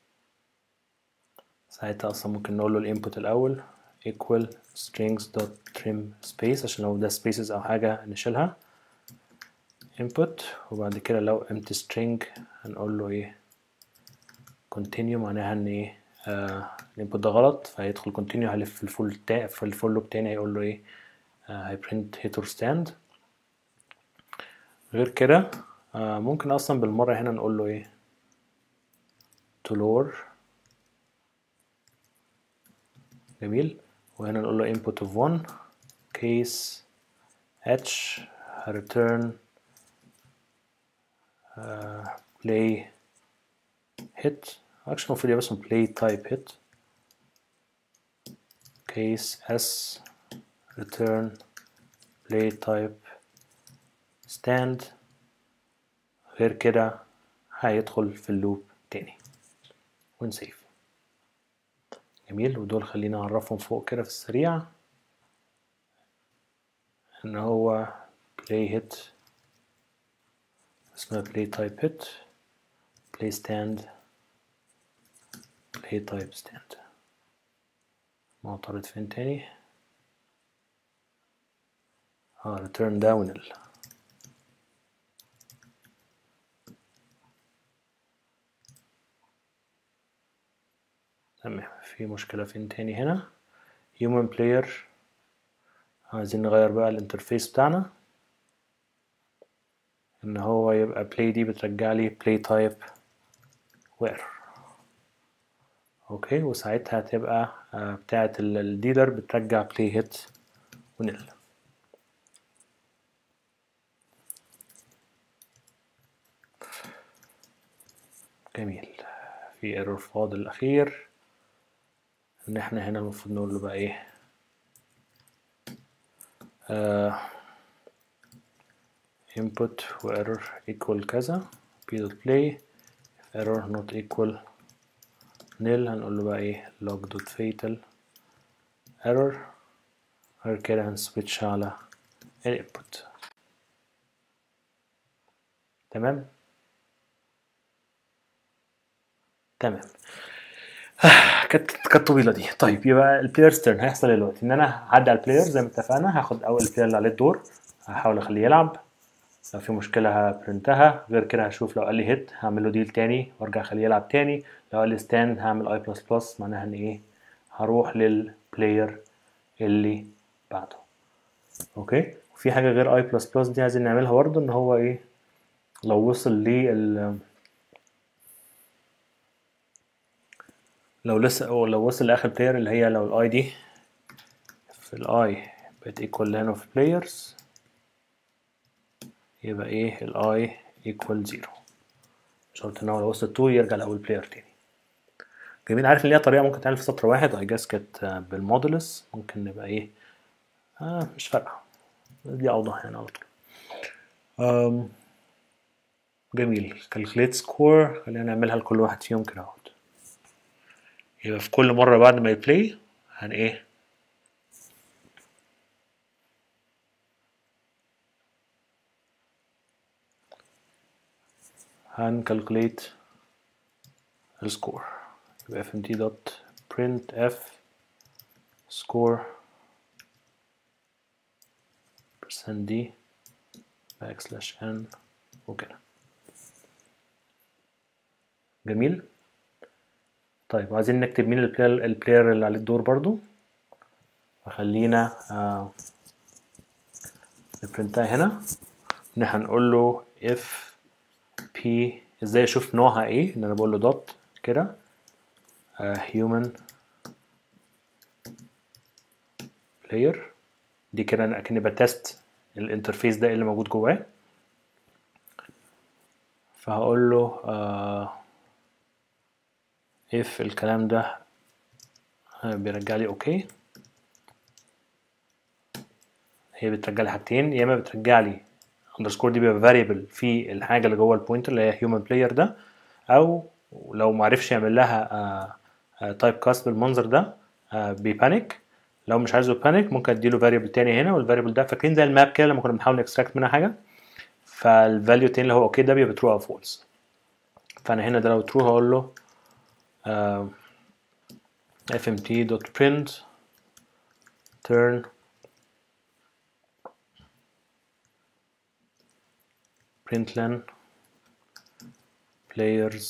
ساعتها اصلا ممكن نقول له الانبوت الاول equal strings dot trim space عشان لو ده spaces او حاجة نشيلها input وبعد كده لو empty string هنقول له ايه continue معناها ان ايه آه الانبوت ده غلط فهيدخل continue هيلف في الفول تا في الفول لوب تاني هيقول له ايه آه هيبرنت hit or stand غير كده آه ممكن اصلا بالمرة هنا نقول له ايه to lower جميل وهنا نقول له input of 1 case h return uh, play hit actually المفروض يبقى اسمه play type hit case s return play type stand غير كده هيدخل في اللوب تاني ونسيف جميل ودول خلينا نعرفهم فوق كده في السريع ان هو play hit اسمها play type hit play stand play type stand معترض فين تاني اه return down ال تمام في مشكلة فين تاني هنا human player عايزين نغير بقى الانترفيس بتاعنا ان هو يبقى play دي بترجع لي play type where اوكي وساعتها هتبقى بتاعة الديلر بترجع play hit ونل جميل في ايرور فاضل الاخير ان احنا هنا المفروض نقول له بقى ايه آه input و error equal كذا p dot play if error not equal nil هنقول له بقى ايه log dot fatal error غير كده هنسويتش على الانبوت تمام تمام كانت كانت طويله دي طيب يبقى البلاير تيرن هيحصل دلوقتي ان انا هعدي على البلاير زي ما اتفقنا هاخد اول البلاير اللي عليه الدور هحاول اخليه يلعب لو في مشكله هبرنتها غير كده هشوف لو قال لي هيت هعمل له ديل تاني وارجع اخليه يلعب تاني لو قال لي ستاند هعمل اي بلس بلس معناها ان ايه هروح للبلاير اللي بعده اوكي وفي حاجه غير اي بلس بلس دي عايزين نعملها برضه ان هو ايه لو وصل لل لو لسه او لو وصل لاخر بلاير اللي هي لو الاي دي في الاي بقت ايكوال هنا في بلايرز يبقى ايه الاي ايكوال زيرو شرط ان هو لو وصل 2 يرجع لاول بلاير تاني جميل عارف ان ليها طريقه ممكن تعمل في سطر واحد اي جاس كانت بالمودولس ممكن نبقى ايه آه مش فارقه دي اوضح يعني على طول أم، جميل calculate score خلينا نعملها لكل واحد فيهم كده اهوت يبقى في كل مرة بعد ما يبلاي هن ايه هن calculate السكور يبقى fmt dot print f score percent d backslash n وكده جميل طيب عايزين نكتب مين البلاير البلاير اللي عليه الدور برضو فخلينا آه نبرنتها هنا ان احنا هنقول له if p ازاي اشوف نوعها ايه ان انا بقول له دوت كده آه human player دي كده انا اكني بتست الانترفيس ده إيه اللي موجود جواه فهقول له آه if الكلام ده بيرجع لي اوكي هي بترجع لي حاجتين يا اما بترجع لي اندرسكور دي بيبقى فاريبل في الحاجه اللي جوه البوينتر اللي هي هيومن بلاير ده او لو ما عرفش يعمل لها تايب كاست بالمنظر ده بيبانيك لو مش عايزه بانيك ممكن اديله فاريبل تاني هنا والفاريبل ده فاكرين زي الماب كده لما كنا بنحاول نكستراكت منها حاجه فالفاليو التاني اللي هو اوكي ده بيبقى ترو او فولس فانا هنا ده لو ترو هقول له uh, fmt.print turn println players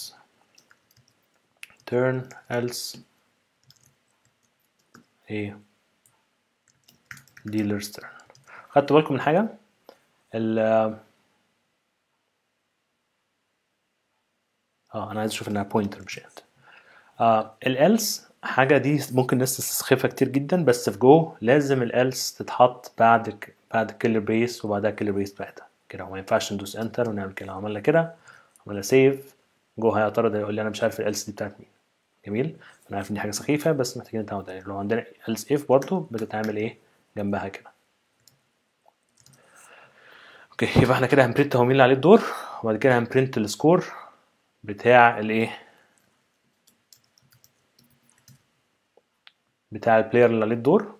turn else ايه dealers turn خدتوا بالكم من حاجة ال اه انا عايز اشوف انها بوينتر مش انت آه الالس حاجة دي ممكن الناس تستسخفها كتير جدا بس في جو لازم الالس تتحط بعد ك... بعد الكيلر بيس وبعدها الكيلر بيس بتاعتها كده وما ينفعش ندوس انتر ونعمل كده لو عملنا كده عملنا سيف جو هيعترض هيقول لي انا مش عارف الالس دي بتاعت مين جميل انا عارف ان دي حاجة سخيفة بس محتاجين نتعود عليها لو عندنا else if برضو بتتعمل ايه جنبها كده اوكي يبقى احنا كده هنبرنت هو مين اللي عليه الدور وبعد كده هنبرنت السكور بتاع الايه بتاع البلاير اللي عليه الدور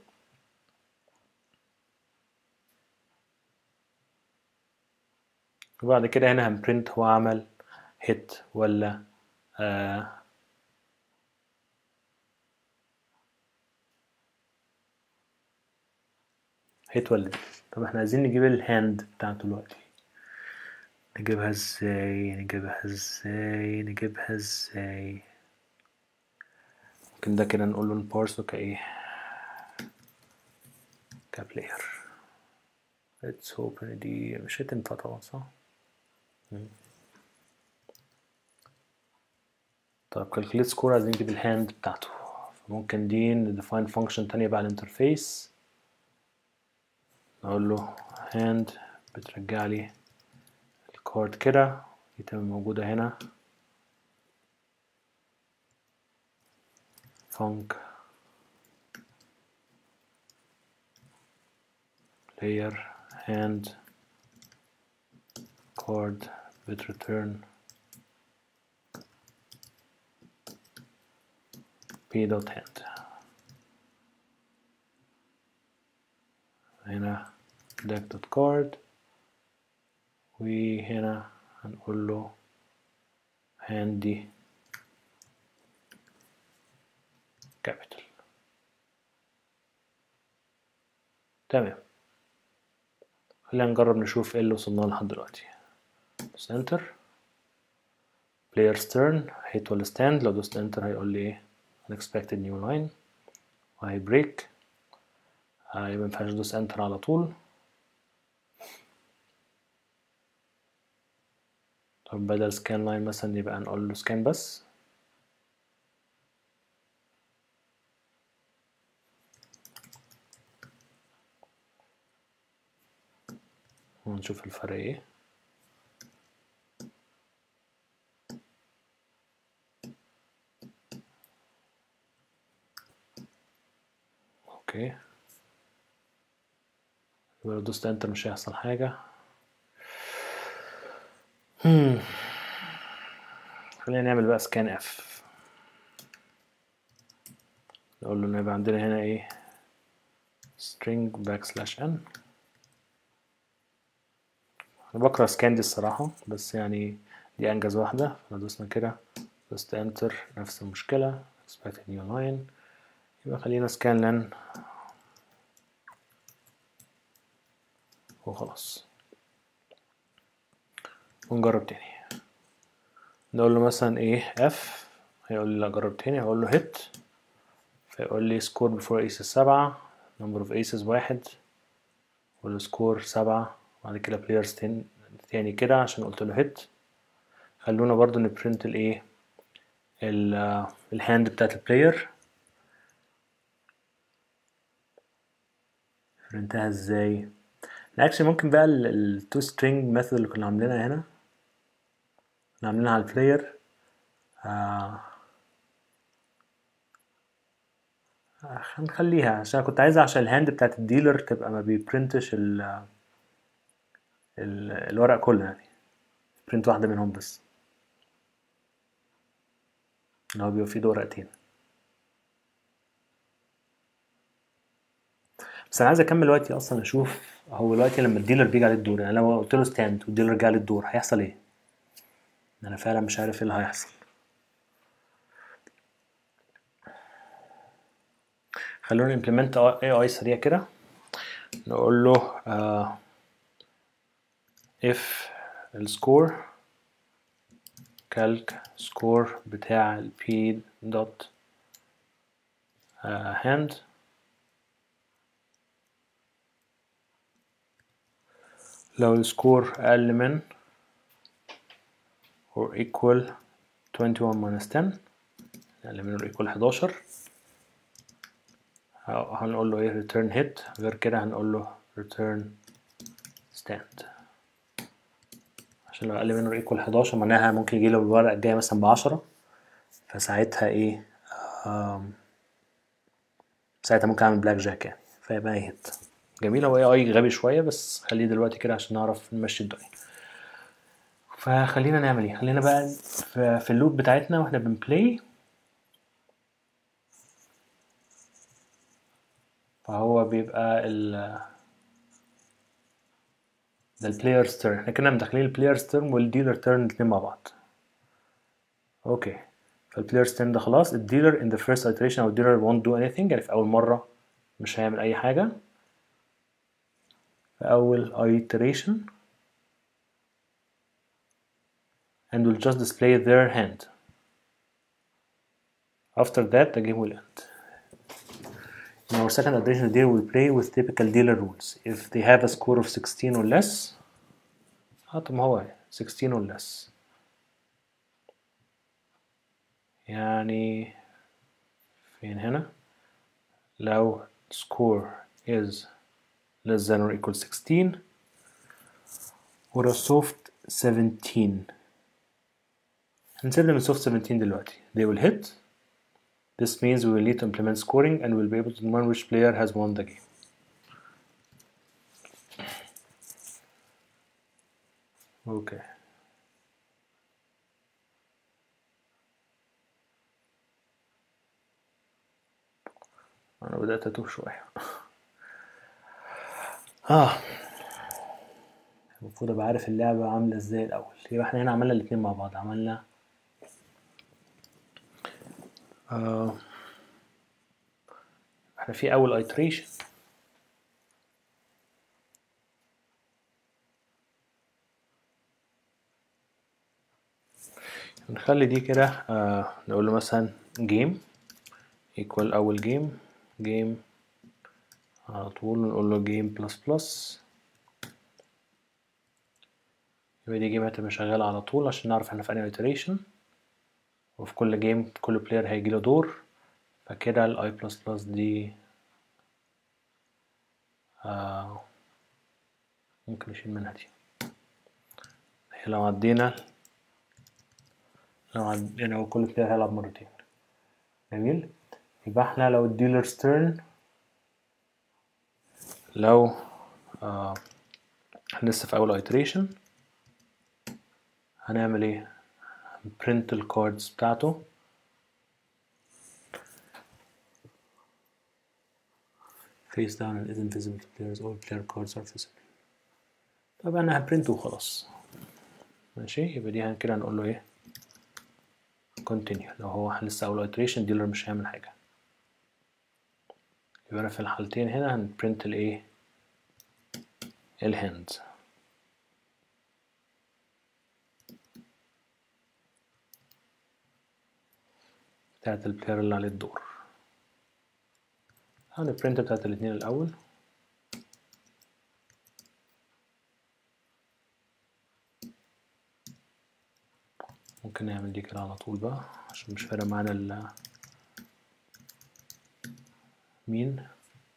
وبعد كده هنا هنبرنت هو عمل هيت ولا آه هيت ولا دي طب احنا عايزين نجيب الهاند بتاعته دلوقتي نجيبها ازاي نجيبها ازاي نجيبها ازاي ممكن ده كده نقول له نبارسه كايه كبلاير let's hope ان دي مش هتنفع طبعا صح مم. طب calculate score عايزين نجيب الهاند بتاعته ممكن دي نديفاين فانكشن تانية بقى على الانترفيس نقول له hand بترجع لي الكارد كده دي تبقى موجودة هنا func player hand card bit return p dot hand هنا deck dot card وهنا هنقول له handy capital تمام خلينا نجرب نشوف ايه اللي وصلنا له لحد دلوقتي دوس انتر player's turn hit ولا stand لو دوست انتر هيقول لي ايه unexpected new line وهي break آه يبقى مينفعش ندوس انتر على طول طب بدل scan line مثلا يبقى نقول له scan بس ونشوف الفرق ايه اوكي يبقى لو دوست انتر مش هيحصل حاجة هم. خلينا نعمل بقى سكان اف نقول له ان يبقى عندنا هنا ايه string backslash n انا بكره سكان دي الصراحة بس يعني دي انجز واحدة احنا دوسنا كده دوست انتر نفس المشكلة expect a new line يبقى خلينا سكان لن وخلاص ونجرب تاني نقول له مثلا ايه اف هيقول لي لا جرب تاني هقول له hit فيقول لي score before aces سبعة number of aces واحد اقول له score سبعة بعد كده players تاني, تاني كده عشان قلت له hit خلونا برضو نبرنت الايه الهاند بتاعت البلاير برنتها ازاي اكشلي ممكن بقى التو سترينج ميثود اللي كنا عاملينها هنا كنا عاملينها على البلاير آه هنخليها عشان كنت عايزها عشان الهاند بتاعت الديلر تبقى ما بيبرنتش ال ال الورق كله يعني برنت واحدة منهم بس اللي هو بيبقى فيه ورقتين بس انا عايز اكمل دلوقتي اصلا اشوف هو دلوقتي لما الديلر بيجي عليه الدور يعني لو قلت له ستاند والديلر جه عليه الدور هيحصل ايه انا فعلا مش عارف ايه اللي هيحصل خلونا امبلمنت اي اي سريع كده نقول له uh, if السكور calc سكور بتاع ال p dot uh, hand لو السكور أقل من or equal 21 minus 10 أقل من or equal 11 هنقول له ايه return hit غير كده هنقول له return stand عشان لو أقل من or equal 11 معناها ممكن يجيله الورقة الجاية مثلا بعشرة فساعتها ايه آم ساعتها ممكن أعمل بلاك جاك يعني فيبقى ايه هيت جميل هو اي اي غبي شويه بس خليه دلوقتي كده عشان نعرف نمشي الدنيا فخلينا نعمل ايه خلينا بقى في, في اللوب بتاعتنا واحنا بنبلاي فهو بيبقى ال ده البلايرز تيرن احنا كنا مدخلين البلايرز تيرن والديلر تيرن الاتنين مع بعض اوكي فالبلايرز تيرن ده خلاص الديلر in the first iteration او الديلر won't do anything يعني في اول مره مش هيعمل اي حاجه في أول iteration and will just display their hand. After that, the game will end. In our second iteration, the dealer will play with typical dealer rules. If they have a score of 16 or less, اه طب ما هو 16 or less يعني فين هنا لو score is less than or equal 16 or a soft 17 هنسيب لهم soft 17 دلوقتي they will hit this means we will need to implement scoring and we'll be able to determine which player has won the game okay أنا بدأت أتوه شوية اه المفروض ابقى عارف اللعبة عاملة ازاي الأول يبقى احنا هنا عملنا الاتنين مع بعض عملنا آه. احنا في أول iteration نخلي دي كده آه نقول له مثلا game equal أول game game على طول نقول له جيم بلس بلس يبقى دي جيم هتبقى شغالة على طول عشان نعرف احنا في انهي iteration وفي كل جيم كل بلاير هيجيله دور فكده الاي بلس بلس دي آه ممكن نشيل منها دي هي لو عدينا لو عدينا لو كل بلاير هيلعب مرتين جميل يبقى احنا لو الديلرز تيرن لو آه احنا لسه في اول iteration هنعمل ايه print الكاردز بتاعته face down and isn't visible to players all player cards are visible طب انا هبرنت وخلاص ماشي يبقى دي كده هنقول له ايه continue لو هو لسه اول iteration ديلر مش هيعمل حاجه يبقى انا في الحالتين هنا هنبرنت الايه الهاند بتاعت البلاير اللي عليه الدور هنبرنت بتاعت الاتنين الاول ممكن نعمل دي كده على طول بقى عشان مش فارق معانا ال مين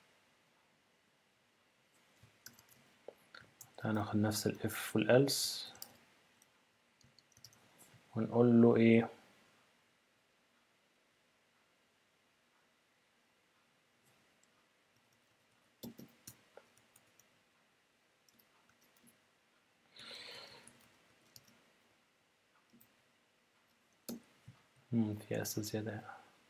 تعالى ناخد نفس الاف والالس ونقول له ايه مم، في اس زيادة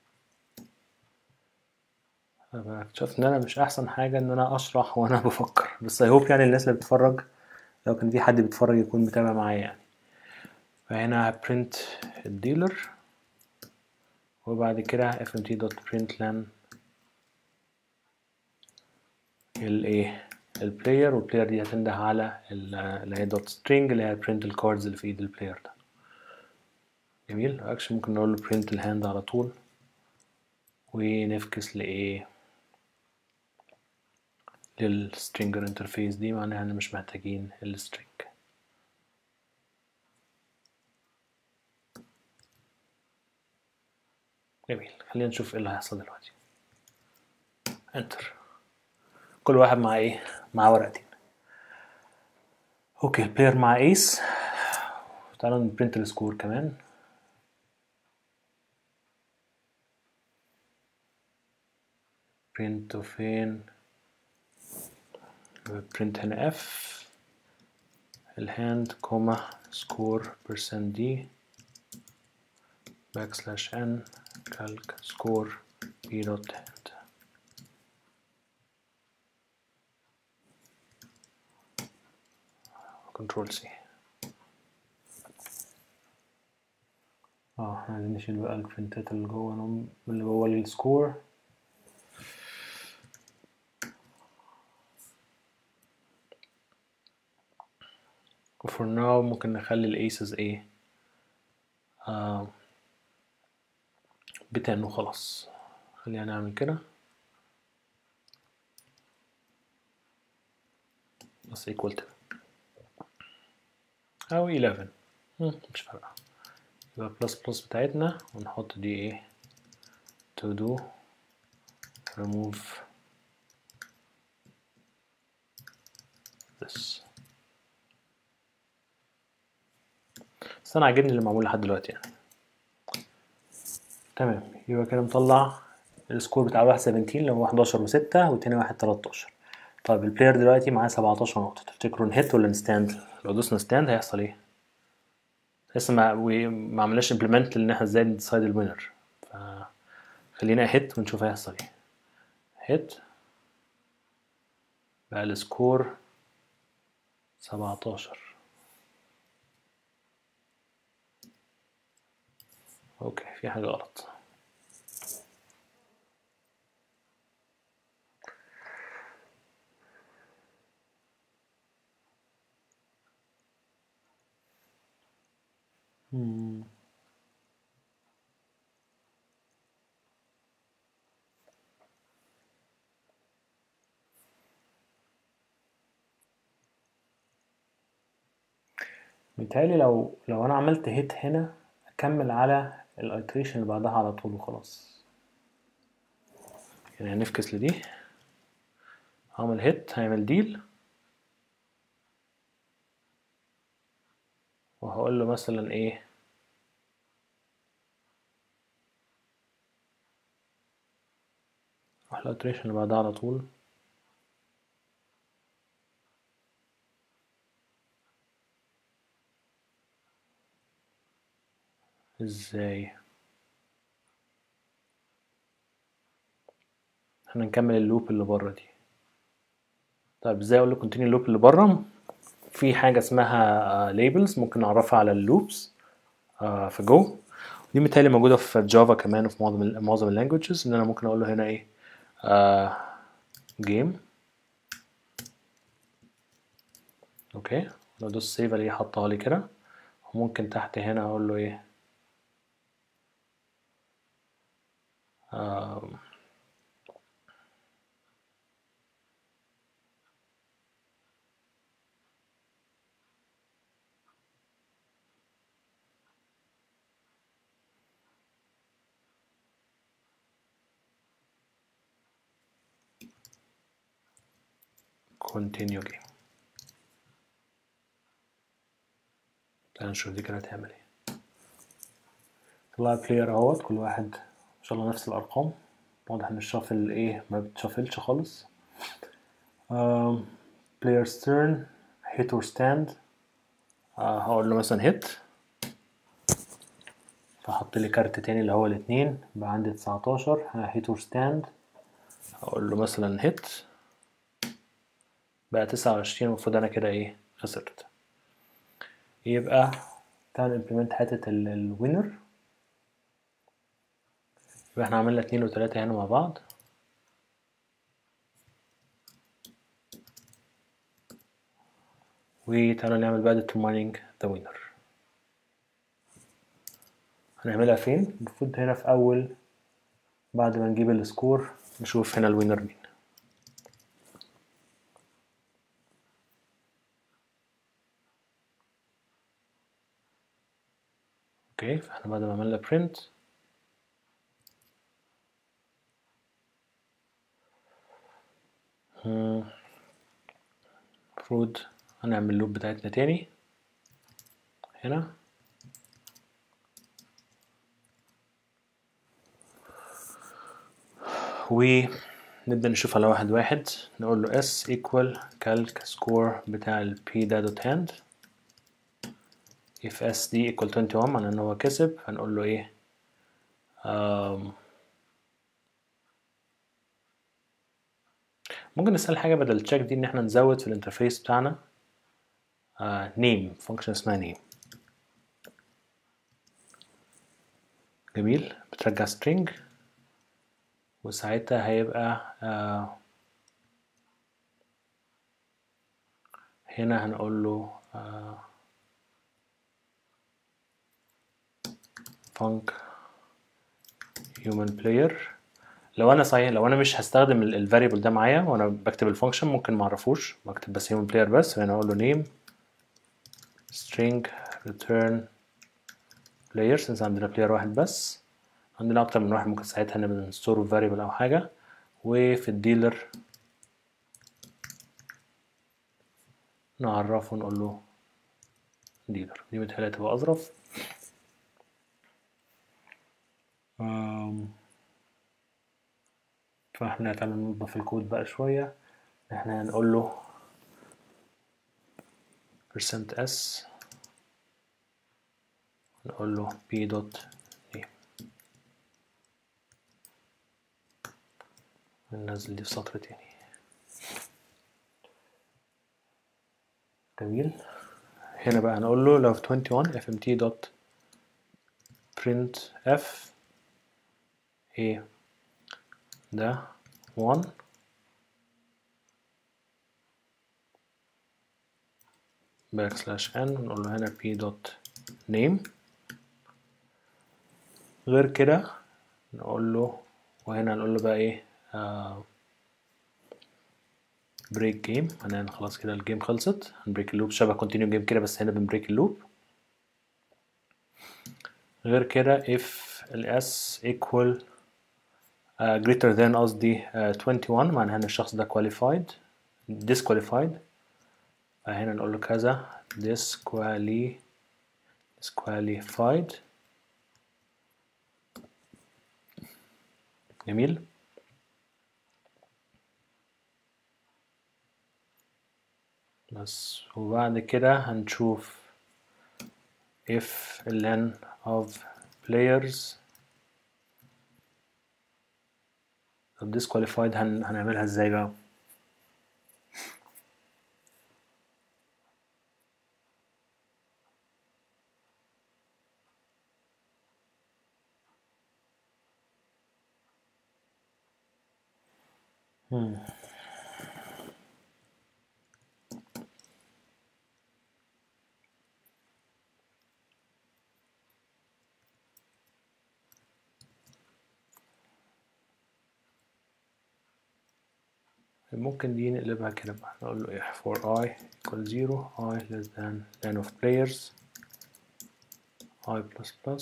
أنا اكتشفت ان انا مش احسن حاجة ان انا اشرح وانا بفكر بس اي هوب يعني الناس اللي بتتفرج لو كان في حد بيتفرج يكون متابع معايا يعني فهنا هبرنت الديلر وبعد كده fmt.println الايه البلاير والبلاير دي هتنده على ال- اللي هي دوت سترينج اللي هي print الكاردز اللي في ايد البلاير ده جميل اكشن ممكن نقول له print الهاند على طول ونفكس لايه للسترينجر انترفيس دي معناها ان مش محتاجين السترينج جميل خلينا نشوف ايه اللي هيحصل دلوقتي انتر كل واحد مع ايه مع ورقتين اوكي البلاير مع ايس تعالوا نبرنت السكور كمان برنت فين برنت هنا اف الهاند كوما سكور percent دي باك سلاش ان كالك سكور بي دوت هاند كنترول سي اه احنا عايزين نشيل بقى البرنتات اللي جوه نم- اللي جوه السكور وفور ناو ممكن نخلي الايسز ايه آه بتن وخلاص خلينا نعمل كده بس equal to أو 11 مم، مش فارقة يبقى بلس بلس بتاعتنا ونحط دي ايه to do remove this بس انا عاجبني اللي معمول لحد دلوقتي يعني تمام يبقى كده مطلع السكور بتاع واحد 17 اللي هو 11 و6 والتاني واحد 13 طيب البلاير دلوقتي معاه 17 نقطة تفتكروا نهيت ولا نستاند؟ لو دوسنا ستاند هيحصل ايه؟ لسه ما we- ما عملناش امبلمنت ان احنا ازاي نديسايد الوينر فخلينا هيت ونشوف هيحصل ايه هيت بقى السكور 17 اوكي في حاجة غلط مم. متهيألي لو لو انا عملت هيت هنا اكمل على الايتريشن اللي بعدها على طول وخلاص يعني هنفكس لدي هعمل هيت هيعمل ديل وهقول له مثلا ايه اروح الايتريشن اللي بعدها على طول ازاي احنا نكمل اللوب اللي بره دي طيب ازاي اقول له continue اللوب اللي بره في حاجه اسمها ليبلز ممكن نعرفها على اللوبس في جو دي متهيألي موجوده في جافا كمان وفي معظم ال معظم اللانجوجز ان انا ممكن اقول له هنا ايه جيم اوكي لو دوس سيف الاقيه حطها لي كده وممكن تحت هنا اقول له ايه آم، continue game تعال نشوف دي كده هتعمل ايه طلع بلاير اهوت كل واحد ان شاء الله نفس الارقام واضح ان الشافل ايه ما بتشافلش خالص um, player's turn hit or stand آه هقول له مثلا hit فحط لي كارت تاني اللي هو الاتنين بقى عندي 19 ها hit or stand هقول له مثلا hit بقى 29 المفروض انا كده ايه خسرت يبقى تعال implement حتة الوينر يبقى احنا عملنا اتنين وتلاتة هنا مع بعض وتعالوا نعمل بقى determining the winner هنعملها فين؟ المفروض هنا في أول بعد ما نجيب السكور نشوف هنا الوينر مين اوكي فاحنا بعد ما عملنا print المفروض هنعمل اللوب بتاعتنا تاني هنا ونبدأ نشوف على واحد واحد نقول له s equal calc score بتاع ال p ده dot hand if s دي equal 21 معناه ان هو كسب هنقول له ايه um, ممكن نسأل حاجة بدل التشيك دي إن إحنا نزود في الانترفيس بتاعنا آه name فانكشن اسمها name جميل بترجع string وساعتها هيبقى آه هنا هنقول له آه func human player لو انا صحيح لو انا مش هستخدم الفاريبل ده معايا وانا بكتب الفانكشن ممكن ما اعرفوش بكتب بس human player بس هنا اقول له name string return player since عندنا player واحد بس عندنا اكتر من واحد ممكن ساعتها نبدا نستور فاريبل او حاجه وفي الديلر نعرفه نقول له ديلر دي متهيألي تبقى اظرف فاحنا تعالى ننظف الكود بقى شوية احنا هنقول له percent s نقول له p dot name ننزل دي في سطر تاني جميل هنا بقى هنقول له لو في 21 fmt dot print f ايه ده 1 باك سلاش n ونقول له هنا p dot name غير كده نقول له وهنا نقول له بقى ايه آه بريك جيم انا خلاص كده الجيم خلصت هنبريك اللوب شبه كونتينيو جيم كده بس هنا بنبريك اللوب غير كده if ال s equal uh, greater than قصدي uh, 21 معناها ان الشخص ده qualified disqualified فهنا نقول له كذا disquali disqualified جميل بس وبعد كده هنشوف if ln of players طب disqualified هن... هنعملها ازاي بقى Hmm. ممكن دي نقلبها كده بقى نقول له ايه for i equal 0 i less than line of players i plus plus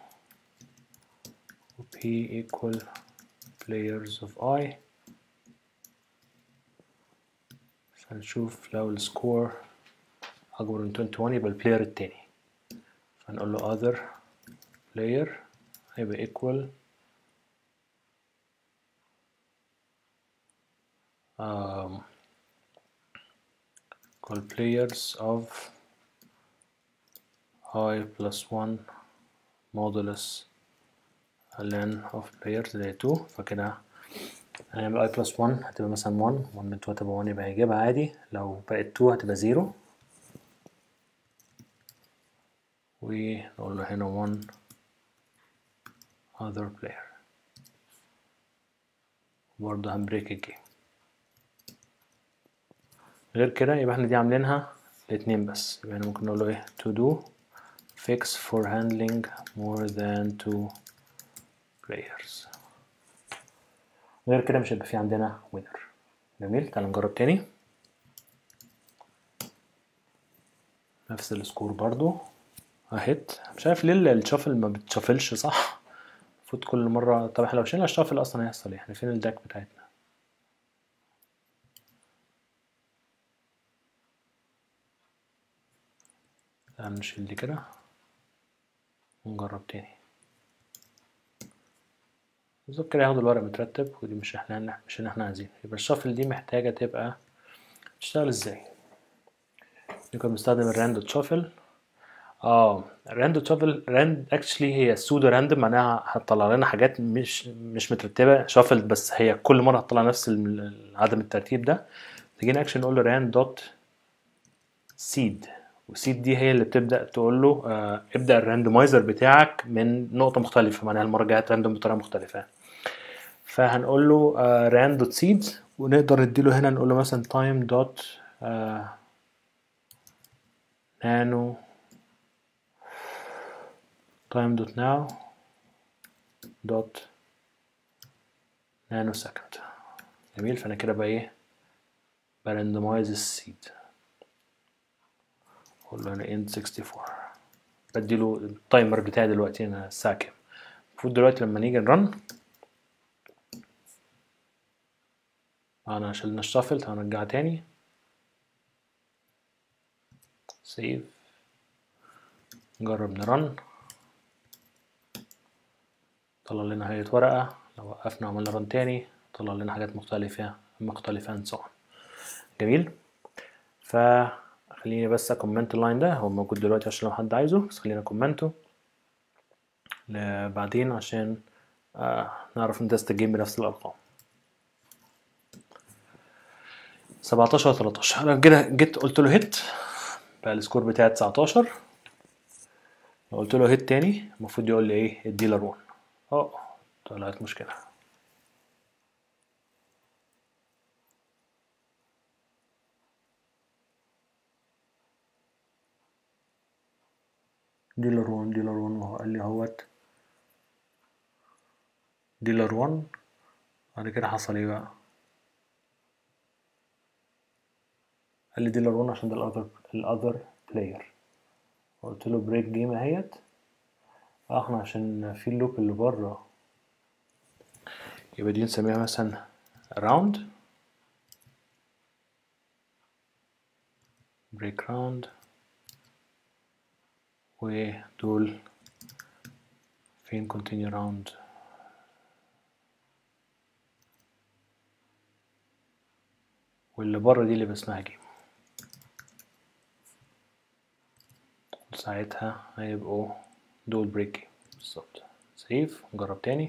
و p equal players of i فنشوف لو السكور أكبر من 21 يبقى البلاير التاني فنقول له other player هيبقى equal um, call players of i plus 1 modulus ln of players زي 2 فكده هنعمل i plus 1 هتبقى مثلا 1 1 من 2 هتبقى 1 يبقى هيجيبها عادي لو بقت 2 هتبقى 0 ونقول له هنا 1 other player برضه هنبريك الجيم غير كده يبقى احنا دي عاملينها الاتنين بس يبقى هنا ممكن نقول له ايه to do fix for handling more than two players غير كده مش هيبقى في عندنا winner جميل تعال نجرب تاني نفس السكور برضو اهيت مش عارف ليه الشافل ما بتشافلش صح المفروض كل مرة طب احنا لو شلنا الشافل اصلا هيحصل ايه احنا فين الداك بتاعتنا تعال نشيل دي كده ونجرب تاني بالظبط كده هاخد الورق مترتب ودي مش احنا مش اللي احنا عايزينه يبقى الشافل دي محتاجة تبقى تشتغل ازاي نكون بنستخدم الراند شافل اه راند شافل راند اكشلي هي سودو راندوم معناها هتطلع لنا حاجات مش مش مترتبه شافل بس هي كل مره هتطلع نفس عدم الترتيب ده تيجي اكشن نقول له راند دوت سيد وسيد دي هي اللي بتبدا تقول له آه ابدا الراندومايزر بتاعك من نقطه مختلفه معناها المره الجايه راندوم بطريقه مختلفه فهنقول له آه راند دوت سيد ونقدر نديله هنا نقول له مثلا تايم دوت نانو time dot now dot nanosecond جميل فانا كده بقى ايه براندمايز السيد اقول له انا end 64 بديله التايمر بتاعي دلوقتي انا الساعه كام المفروض دلوقتي لما نيجي نرن انا شلنا الشافل هنرجعها تاني سيف نجرب نرن طلع لنا هيئة ورقة لو وقفنا وعملنا رن تاني طلع لنا حاجات مختلفة مختلفة and so on جميل فخليني بس اكومنت اللاين ده هو موجود دلوقتي عشان لو حد عايزه بس خلينا اكومنته بعدين عشان آه نعرف ندست الجيم بنفس الارقام سبعتاشر تلاتاشر انا كده جيت قلت له هيت بقى السكور بتاعي تسعتاشر لو قلت له هيت تاني المفروض يقول لي ايه الديلر 1 اه طلعت مشكلة ديلر 1 ديلر 1 وهو قال لي اهوت ديلر 1 بعد كده حصل ايه بقى قال لي ديلر 1 عشان ده الاذر الاذر بلاير قلت له بريك جيم اهيت احنا عشان في اللوب اللي بره يبقى دي نسميها مثلا round break round ودول فين continue round واللي بره دي اللي باسمها جيم ساعتها هيبقوا دول بريك بالظبط سيف نجرب تاني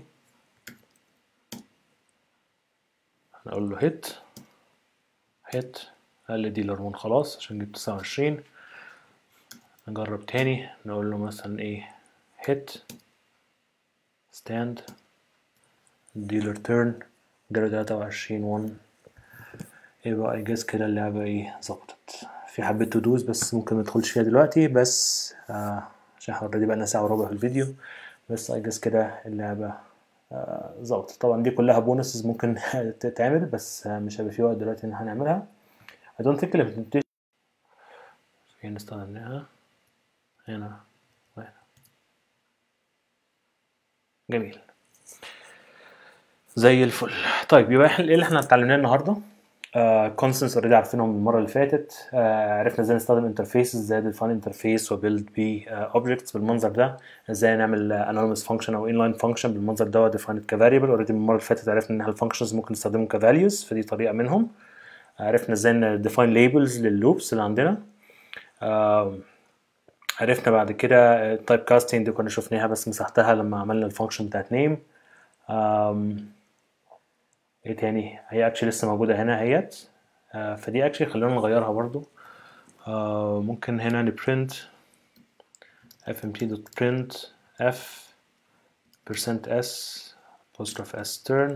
هنقول له هيت هيت قال ديلر 1 خلاص عشان جبت تسعة وعشرين نجرب تاني نقول له مثلا ايه هيت ستاند ديلر تيرن جاله تلاتة وعشرين 1 ايه بقى جاز كده اللعبة ايه ظبطت في حبة تدوس بس ممكن مندخلش فيها دلوقتي بس آه عشان احنا اوريدي بقالنا ساعة وربع في الفيديو بس اي جاز كده اللعبة آه ظبطت طبعا دي كلها بونسز ممكن تتعمل بس آه مش هيبقى في وقت دلوقتي ان احنا نعملها I don't think implementation فين استخدمناها هنا وهنا جميل زي الفل طيب يبقى احنا ايه اللي احنا اتعلمناه النهارده كونستنس اوريدي عارفينهم من المره اللي فاتت uh, عرفنا ازاي نستخدم انترفيسز ازاي ديفاين انترفيس وبيلد بي اوبجكتس بالمنظر ده ازاي نعمل انونيمس فانكشن او انلاين فانكشن بالمنظر ده وديفاين كفاريبل اوريدي من المره اللي فاتت عرفنا ان الفانكشنز ممكن نستخدمهم كفاليوز فدي طريقه منهم عرفنا ازاي نديفاين ليبلز لللوبس اللي عندنا uh, عرفنا بعد كده التايب كاستنج دي كنا شفناها بس مسحتها لما عملنا الفانكشن بتاعت نيم ايه تاني هي اكشلي لسه موجودة هنا اهيت آه فدي اكشلي خلينا نغيرها برضو آه ممكن هنا نبرنت fmt.print f percent s apostrophe s turn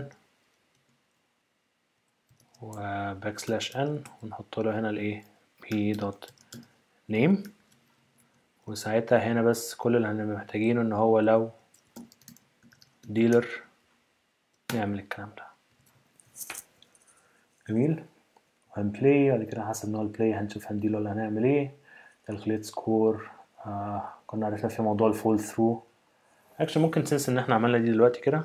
و backslash n ونحط له هنا الايه p dot name وساعتها هنا بس كل اللي هنبقى محتاجينه ان هو لو dealer نعمل الكلام ده جميل هنبلاي بعد كده حسب نوع البلاي هنشوف هنديله ولا هنعمل ايه calculate سكور آه كنا عرفنا في موضوع الفول ثرو اكشن ممكن تنسى ان احنا عملنا دي دلوقتي كده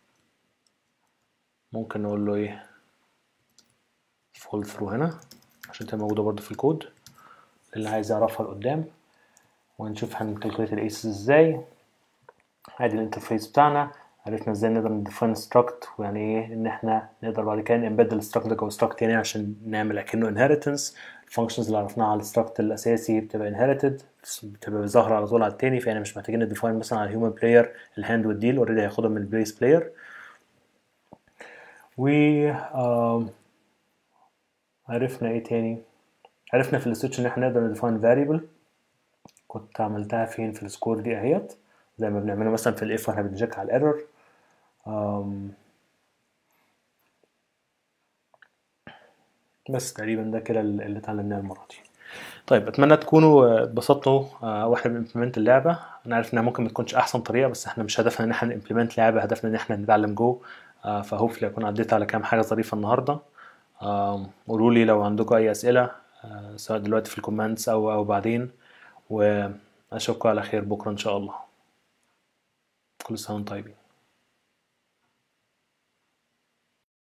ممكن نقول له ايه فول ثرو هنا عشان تبقى موجودة برضو في الكود اللي عايز يعرفها لقدام ونشوف هنكالكوليت الايسز ازاي ادي الانترفيس بتاعنا عرفنا ازاي نقدر نديفاين ستراكت ويعني ايه ان احنا نقدر بعد كده نمبد الستراكت ده جوه ستراكت تاني عشان نعمل اكنه انهيرتنس الفانكشنز اللي عرفناها على الستراكت الاساسي بتبقى انهيرتد بتبقى ظاهره على طول على التاني فاحنا مش محتاجين نديفاين مثلا على الهيومن بلاير الهاند والديل اوريدي هياخدهم من البليس بلاير و عرفنا ايه تاني عرفنا في السويتش ان احنا نقدر نديفاين فاريبل كنت عملتها فين في السكور دي اهيت زي ما بنعمله مثلا في الاف واحنا بنشيك على الايرور بس تقريبا ده كده اللي اتعلمناه المره دي طيب اتمنى تكونوا اتبسطتوا واحنا بنمبلمنت اللعبه انا عارف انها ممكن ما تكونش احسن طريقه بس احنا مش هدفنا ان احنا نمبلمنت لعبه هدفنا ان احنا نتعلم جو فهوفلي اكون عديت على كام حاجه ظريفه النهارده قولوا لي لو عندكم اي اسئله سواء دلوقتي في الكومنتس او او بعدين واشوفكم على خير بكره ان شاء الله كل سنه وانتم طيبين